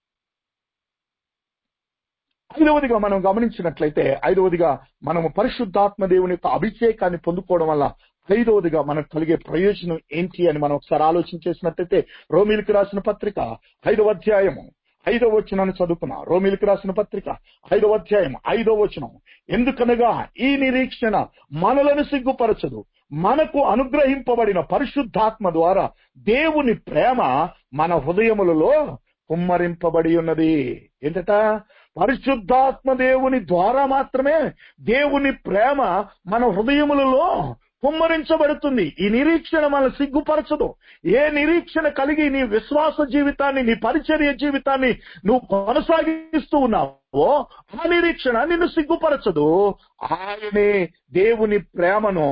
ఐదవదిగా మనం గమనించినట్లయితే ఐదవదిగా మనము పరిశుద్ధాత్మ దేవుని యొక్క అభిషేకాన్ని పొందుకోవడం వల్ల ఐదవదిగా మనకు కలిగే ప్రయోజనం ఏంటి అని మనం ఒకసారి ఆలోచన చేసినట్లయితే రోమిలికి రాసిన పత్రిక ఐదవ అధ్యాయము ఐదవ వచనాన్ని చదువుకున్నా రోమిలికి రాసిన పత్రిక ఐదవ అధ్యాయం ఐదవ వచనం ఎందుకనగా ఈ నిరీక్షణ మనలను సిగ్గుపరచదు మనకు అనుగ్రహింపబడిన పరిశుద్ధాత్మ ద్వారా దేవుని ప్రేమ మన హృదయములలో కుమ్మరింపబడి ఉన్నది ఏంటట పరిశుద్ధాత్మ దేవుని ద్వారా మాత్రమే దేవుని ప్రేమ మన హృదయములలో కుమ్మరించబడుతుంది ఈ నిరీక్షణ మన సిగ్గుపరచదు ఏ నిరీక్షణ కలిగి నీ విశ్వాస జీవితాన్ని నీ పరిచర్య జీవితాన్ని నువ్వు కొనసాగిస్తూ ఉన్నావో ఆ నిరీక్షణ నిన్ను సిగ్గుపరచదు ఆయనే దేవుని ప్రేమను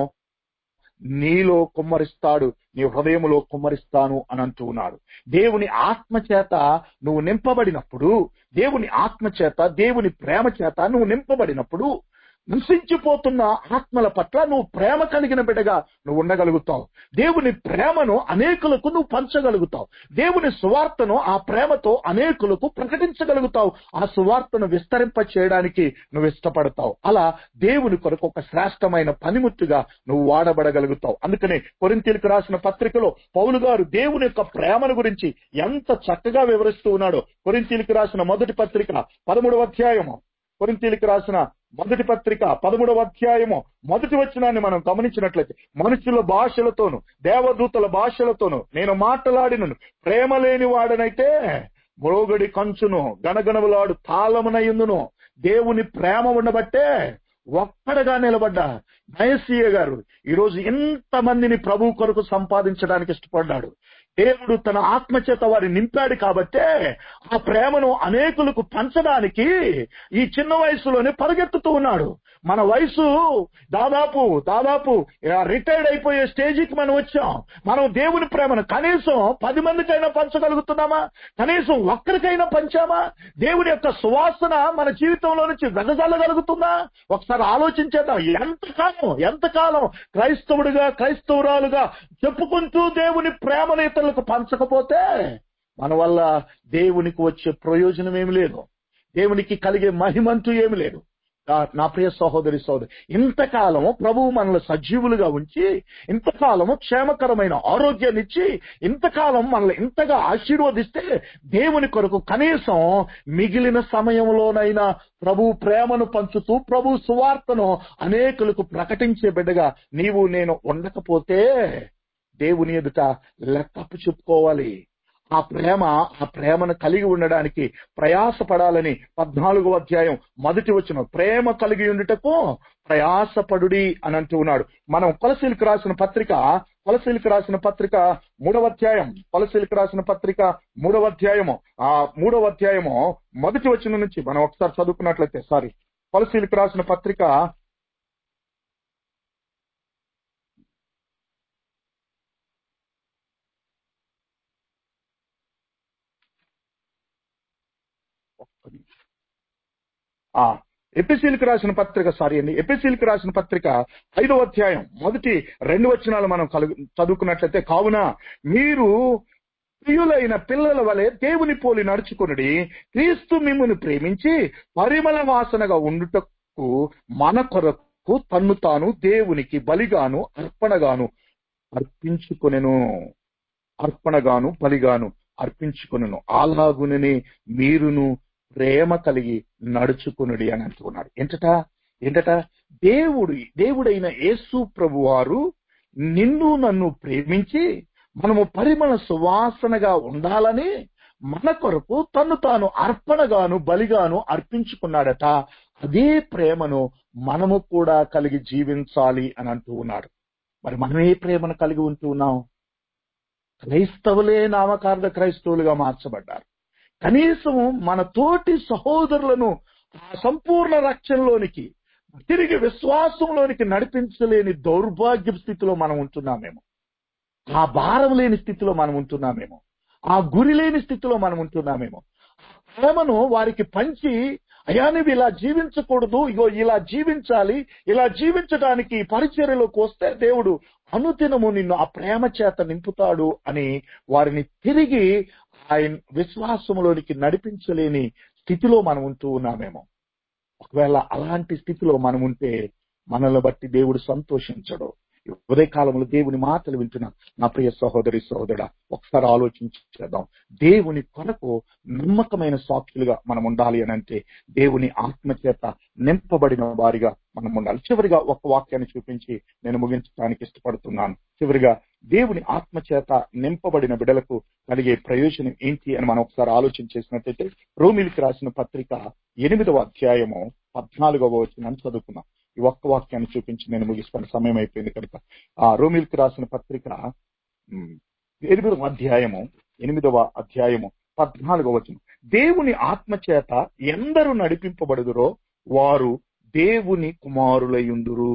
నీలో కుమ్మరిస్తాడు నీ హృదయములో కుమ్మరిస్తాను అని అంటూ ఉన్నాడు దేవుని ఆత్మ చేత నువ్వు నింపబడినప్పుడు దేవుని ఆత్మ చేత దేవుని ప్రేమ చేత నువ్వు నింపబడినప్పుడు నశించిపోతున్న ఆత్మల పట్ల నువ్వు ప్రేమ కలిగిన బిడ్డగా నువ్వు ఉండగలుగుతావు దేవుని ప్రేమను అనేకులకు నువ్వు పంచగలుగుతావు దేవుని సువార్తను ఆ ప్రేమతో అనేకులకు ప్రకటించగలుగుతావు ఆ సువార్తను విస్తరింప చేయడానికి నువ్వు ఇష్టపడతావు అలా దేవుని కొరకు ఒక శ్రేష్టమైన పనిముట్టుగా నువ్వు వాడబడగలుగుతావు అందుకనే కొరింతీలకు రాసిన పత్రికలో పౌలు గారు దేవుని యొక్క ప్రేమను గురించి ఎంత చక్కగా వివరిస్తూ ఉన్నాడో కొరింతీలకు రాసిన మొదటి పత్రిక పదమూడవ అధ్యాయము కొరింతీలకు రాసిన మొదటి పత్రిక పదమూడవ అధ్యాయము మొదటి వచనాన్ని మనం గమనించినట్లయితే మనుషుల భాషలతోను దేవదూతల భాషలతోను నేను మాట్లాడినను ప్రేమ లేని వాడనైతే మ్రోగడి కంచును గణగణములాడు తాళమునయుందును దేవుని ప్రేమ ఉండబట్టే ఒక్కడగా నిలబడ్డా నయసీయ గారు ఈరోజు ఇంతమందిని ప్రభు కొరకు సంపాదించడానికి ఇష్టపడ్డాడు దేవుడు తన ఆత్మచేత వారిని నింపాడు కాబట్టే ఆ ప్రేమను అనేకులకు పంచడానికి ఈ చిన్న వయసులోనే పరిగెత్తుతూ ఉన్నాడు మన వయసు దాదాపు దాదాపు రిటైర్డ్ అయిపోయే స్టేజికి మనం వచ్చాం మనం దేవుని ప్రేమను కనీసం పది మందికైనా పంచగలుగుతున్నామా కనీసం ఒక్కరికైనా పంచామా దేవుని యొక్క సువాసన మన జీవితంలో నుంచి వెదజల్లగలుగుతుందా ఒకసారి ఆలోచించేద్దాం ఎంతకాలం ఎంతకాలం క్రైస్తవుడిగా క్రైస్తవురాలుగా చెప్పుకుంటూ దేవుని ప్రేమను ఇతరులకు పంచకపోతే మన వల్ల దేవునికి వచ్చే ప్రయోజనం ఏమి లేదు దేవునికి కలిగే మహిమంటూ ఏమి లేదు నా- నా ప్రియ సహోదరి సోదరి ఇంతకాలము ప్రభువు మనల్ని సజీవులుగా ఉంచి ఇంతకాలము క్షేమకరమైన ఆరోగ్యాన్ని ఇచ్చి ఇంతకాలం మనల్ని ఇంతగా ఆశీర్వదిస్తే దేవుని కొరకు కనీసం మిగిలిన సమయంలోనైనా ప్రభు ప్రేమను పంచుతూ ప్రభు సువార్తను అనేకులకు ప్రకటించే బిడ్డగా నీవు నేను ఉండకపోతే దేవుని ఎదుట లెక్కప్పు చెప్పుకోవాలి ఆ ప్రేమ ఆ ప్రేమను కలిగి ఉండడానికి ప్రయాసపడాలని పద్నాలుగో అధ్యాయం మొదటి వచ్చిన ప్రేమ కలిగి ఉండుటకు ప్రయాసపడుడి అని అంటూ ఉన్నాడు మనం కొలసీలకు రాసిన పత్రిక కొలసీలకు రాసిన పత్రిక మూడవ అధ్యాయం కొలసీలకు రాసిన పత్రిక మూడవ అధ్యాయము ఆ మూడవ అధ్యాయము మొదటి వచ్చిన నుంచి మనం ఒకసారి చదువుకున్నట్లయితే సారీ కొలసీలకు రాసిన పత్రిక ఒక్క నిమిషం. ఆ ఎపిసీలకు రాసిన పత్రిక సారీ అండి ఎపిసీలకు రాసిన పత్రిక ఐదవ అధ్యాయం మొదటి రెండు వచనాలు మనం కలుగు చదువుకున్నట్లయితే కావున మీరు ప్రియులైన పిల్లల వలె దేవుని పోలి నడుచుకునుడి క్రీస్తు మిమ్మును ప్రేమించి పరిమళ వాసనగా ఉండుటకు మన కొరకు కొరకు తన్ను తాను దేవునికి బలిగాను అర్పణగాను అర్పించుకొనెను అర్పణగాను బలిగాను అర్పించుకొనెను అలాగునని మీరును ప్రేమ కలిగి నడుచుకునుడి అని అంటున్నాడు ఏంటట ఏంటట దేవుడు దేవుడైన యేసు ప్రభువారు నిన్ను నన్ను ప్రేమించి మనము పరిమళ సువాసనగా ఉండాలని మన కొరకు తను తాను అర్పణగాను బలిగాను అర్పించుకున్నాడట అదే ప్రేమను మనము కూడా కలిగి జీవించాలి అని అంటూ ఉన్నాడు మరి మనం ఏ ప్రేమను కలిగి ఉంటూ ఉన్నాం క్రైస్తవులే నామకార్థ క్రైస్తవులుగా మార్చబడ్డారు కనీసం మన తోటి సహోదరులను ఆ సంపూర్ణ రక్షణలోనికి తిరిగి విశ్వాసంలోనికి నడిపించలేని దౌర్భాగ్య స్థితిలో మనం ఉంటున్నామేమో ఆ భారం లేని స్థితిలో మనం ఉంటున్నామేమో ఆ గురి లేని స్థితిలో మనం ఉంటున్నామేమో ప్రేమను వారికి పంచి అయ్యా నువ్వు ఇలా జీవించకూడదు ఇగో ఇలా జీవించాలి ఇలా జీవించడానికి పరిచర్యలోకి వస్తే దేవుడు అనుదినము నిన్ను ఆ ప్రేమ చేత నింపుతాడు అని వారిని తిరిగి ఆయన విశ్వాసంలోనికి నడిపించలేని స్థితిలో మనం ఉంటూ ఉన్నామేమో ఒకవేళ అలాంటి స్థితిలో మనం ఉంటే మనల్ని బట్టి దేవుడు సంతోషించడు ఉదయ కాలంలో దేవుని మాటలు వింటున్నా నా ప్రియ సహోదరి సహోదరుడా ఒకసారి ఆలోచించేద్దాం దేవుని కొరకు నమ్మకమైన సాక్షులుగా మనం ఉండాలి అని అంటే దేవుని ఆత్మచేత నింపబడిన వారిగా మనం ఉండాలి చివరిగా ఒక వాక్యాన్ని చూపించి నేను ముగించడానికి ఇష్టపడుతున్నాను చివరిగా దేవుని ఆత్మచేత నింపబడిన బిడలకు కలిగే ప్రయోజనం ఏంటి అని మనం ఒకసారి ఆలోచన చేసినట్టయితే రోమిలికి రాసిన పత్రిక ఎనిమిదవ అధ్యాయము పద్నాలుగవ వచ్చిన చదువుకున్నాం ఈ ఒక్క వాక్యాన్ని చూపించి నేను ముగిస్తాను సమయం అయిపోయింది కనుక ఆ రోమిల్కి రాసిన పత్రిక ఎనిమిదవ అధ్యాయము ఎనిమిదవ అధ్యాయము పద్నాలుగవ వచనం దేవుని ఆత్మచేత ఎందరు నడిపింపబడుదురో వారు దేవుని కుమారులయుందురు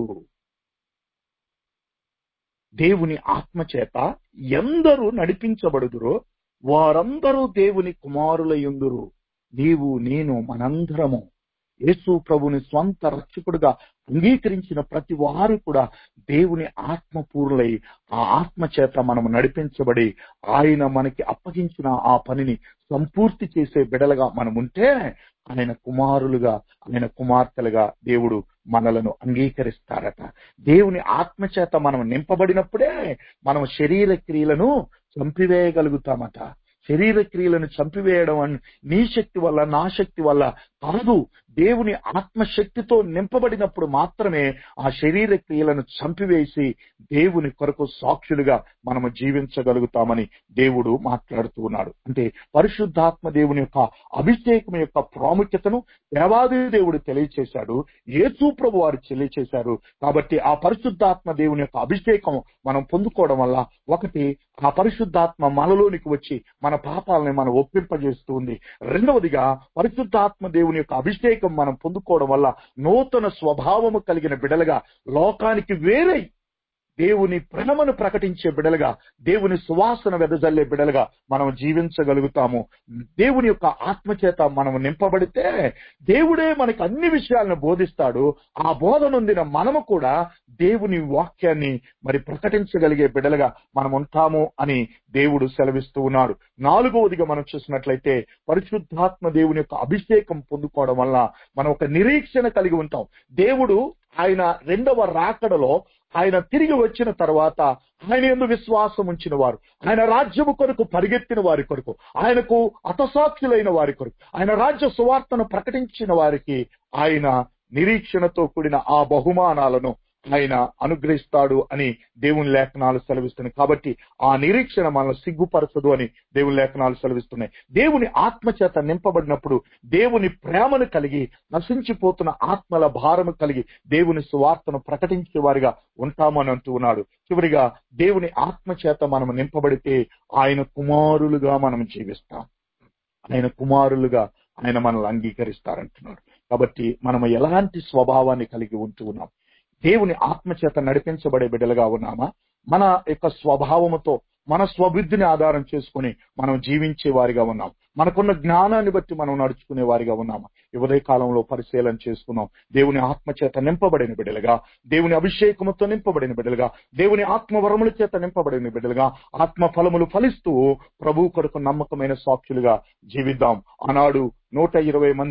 దేవుని ఆత్మచేత ఎందరు నడిపించబడుదురో వారందరూ దేవుని కుమారులయుందురు నీవు నేను మనందరము యేసు ప్రభుని స్వంత రక్షకుడుగా అంగీకరించిన ప్రతి వారు కూడా దేవుని ఆత్మపూర్లై ఆ ఆత్మ చేత మనం నడిపించబడి ఆయన మనకి అప్పగించిన ఆ పనిని సంపూర్తి చేసే బిడలుగా మనం ఉంటే ఆయన కుమారులుగా ఆయన కుమార్తెలుగా దేవుడు మనలను అంగీకరిస్తారట దేవుని ఆత్మ చేత మనం నింపబడినప్పుడే మనం శరీర క్రియలను చంపివేయగలుగుతామట శరీర క్రియలను చంపివేయడం నీ శక్తి వల్ల నా శక్తి వల్ల కాదు దేవుని ఆత్మశక్తితో నింపబడినప్పుడు మాత్రమే ఆ శరీర క్రియలను చంపివేసి దేవుని కొరకు సాక్షులుగా మనము జీవించగలుగుతామని దేవుడు మాట్లాడుతూ ఉన్నాడు అంటే పరిశుద్ధాత్మ దేవుని యొక్క అభిషేకం యొక్క ప్రాముఖ్యతను దేవాది దేవుడు తెలియచేశాడు యేసు ప్రభు వారు తెలియచేశారు కాబట్టి ఆ పరిశుద్ధాత్మ దేవుని యొక్క అభిషేకం మనం పొందుకోవడం వల్ల ఒకటి ఆ పరిశుద్ధాత్మ మనలోనికి వచ్చి మన పాపాలని మనం ఒప్పింపజేస్తూ ఉంది రెండవదిగా పరిశుద్ధాత్మ దేవుని యొక్క అభిషేకం మనం పొందుకోవడం వల్ల నూతన స్వభావము కలిగిన బిడలుగా లోకానికి వేరై దేవుని ప్రేమను ప్రకటించే బిడలుగా దేవుని సువాసన వెదజల్లే బిడలుగా మనం జీవించగలుగుతాము దేవుని యొక్క ఆత్మచేత మనం నింపబడితే దేవుడే మనకి అన్ని విషయాలను బోధిస్తాడు ఆ బోధ నొందిన మనము కూడా దేవుని వాక్యాన్ని మరి ప్రకటించగలిగే బిడలుగా మనం ఉంటాము అని దేవుడు సెలవిస్తూ ఉన్నాడు నాలుగవదిగా మనం చూసినట్లయితే పరిశుద్ధాత్మ దేవుని యొక్క అభిషేకం పొందుకోవడం వల్ల మనం ఒక నిరీక్షణ కలిగి ఉంటాం దేవుడు ఆయన రెండవ రాకడలో ఆయన తిరిగి వచ్చిన తర్వాత ఆయన ఎందు విశ్వాసం ఉంచిన వారు ఆయన రాజ్యము కొరకు పరిగెత్తిన వారి కొరకు ఆయనకు అతసాక్షులైన వారి కొరకు ఆయన రాజ్య సువార్తను ప్రకటించిన వారికి ఆయన నిరీక్షణతో కూడిన ఆ బహుమానాలను ఆయన అనుగ్రహిస్తాడు అని దేవుని లేఖనాలు సెలవిస్తున్నాయి కాబట్టి ఆ నిరీక్షణ మనల్ని సిగ్గుపరచదు అని దేవుని లేఖనాలు సెలవిస్తున్నాయి దేవుని ఆత్మచేత నింపబడినప్పుడు దేవుని ప్రేమను కలిగి నశించిపోతున్న ఆత్మల భారము కలిగి దేవుని సువార్తను ప్రకటించే వారిగా ఉంటామని అంటూ ఉన్నాడు చివరిగా దేవుని ఆత్మచేత మనం నింపబడితే ఆయన కుమారులుగా మనం జీవిస్తాం ఆయన కుమారులుగా ఆయన మనల్ని అంగీకరిస్తారంటున్నాడు కాబట్టి మనం ఎలాంటి స్వభావాన్ని కలిగి ఉంటూ ఉన్నాం దేవుని ఆత్మచేత నడిపించబడే బిడ్డలుగా ఉన్నామా మన యొక్క స్వభావముతో మన స్వబుద్ధిని ఆధారం చేసుకుని మనం జీవించే వారిగా ఉన్నాం మనకున్న జ్ఞానాన్ని బట్టి మనం నడుచుకునే వారిగా ఉన్నామా ఉదయ కాలంలో పరిశీలన చేసుకున్నాం దేవుని ఆత్మచేత నింపబడిన బిడ్డలుగా దేవుని అభిషేకముతో నింపబడిన బిడ్డలుగా దేవుని ఆత్మవరముల చేత నింపబడిన బిడ్డలుగా ఆత్మ ఫలములు ఫలిస్తూ ప్రభు కొరకు నమ్మకమైన సాక్షులుగా జీవిద్దాం ఆనాడు నూట ఇరవై మంది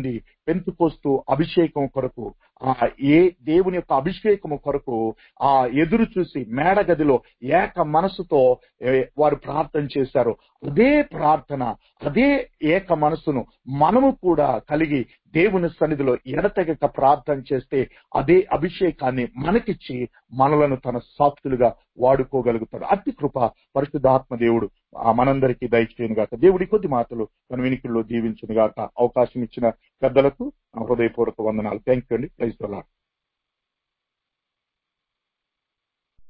పెంతుకోస్తు అభిషేకం కొరకు ఆ ఏ దేవుని యొక్క అభిషేకము కొరకు ఆ ఎదురు చూసి మేడగదిలో ఏక మనసుతో ఏ, వారు ప్రార్థన చేశారు అదే ప్రార్థన అదే ఏక మనసును మనము కూడా కలిగి దేవుని సన్నిధిలో ఎడతెగక ప్రార్థన చేస్తే అదే అభిషేకాన్ని మనకిచ్చి మనలను తన సాక్షులుగా వాడుకోగలుగుతాడు అతి కృప పరిశుద్ధాత్మ దేవుడు ఆ మనందరికీ దయచేయను గాక దేవుడి కొద్ది మాటలు మన వినికిల్లో దీవించును గాక అవకాశం ఇచ్చిన పెద్దలకు నా హృదయపూర్వక వందనాలు థ్యాంక్ యూ అండి ప్రైజ్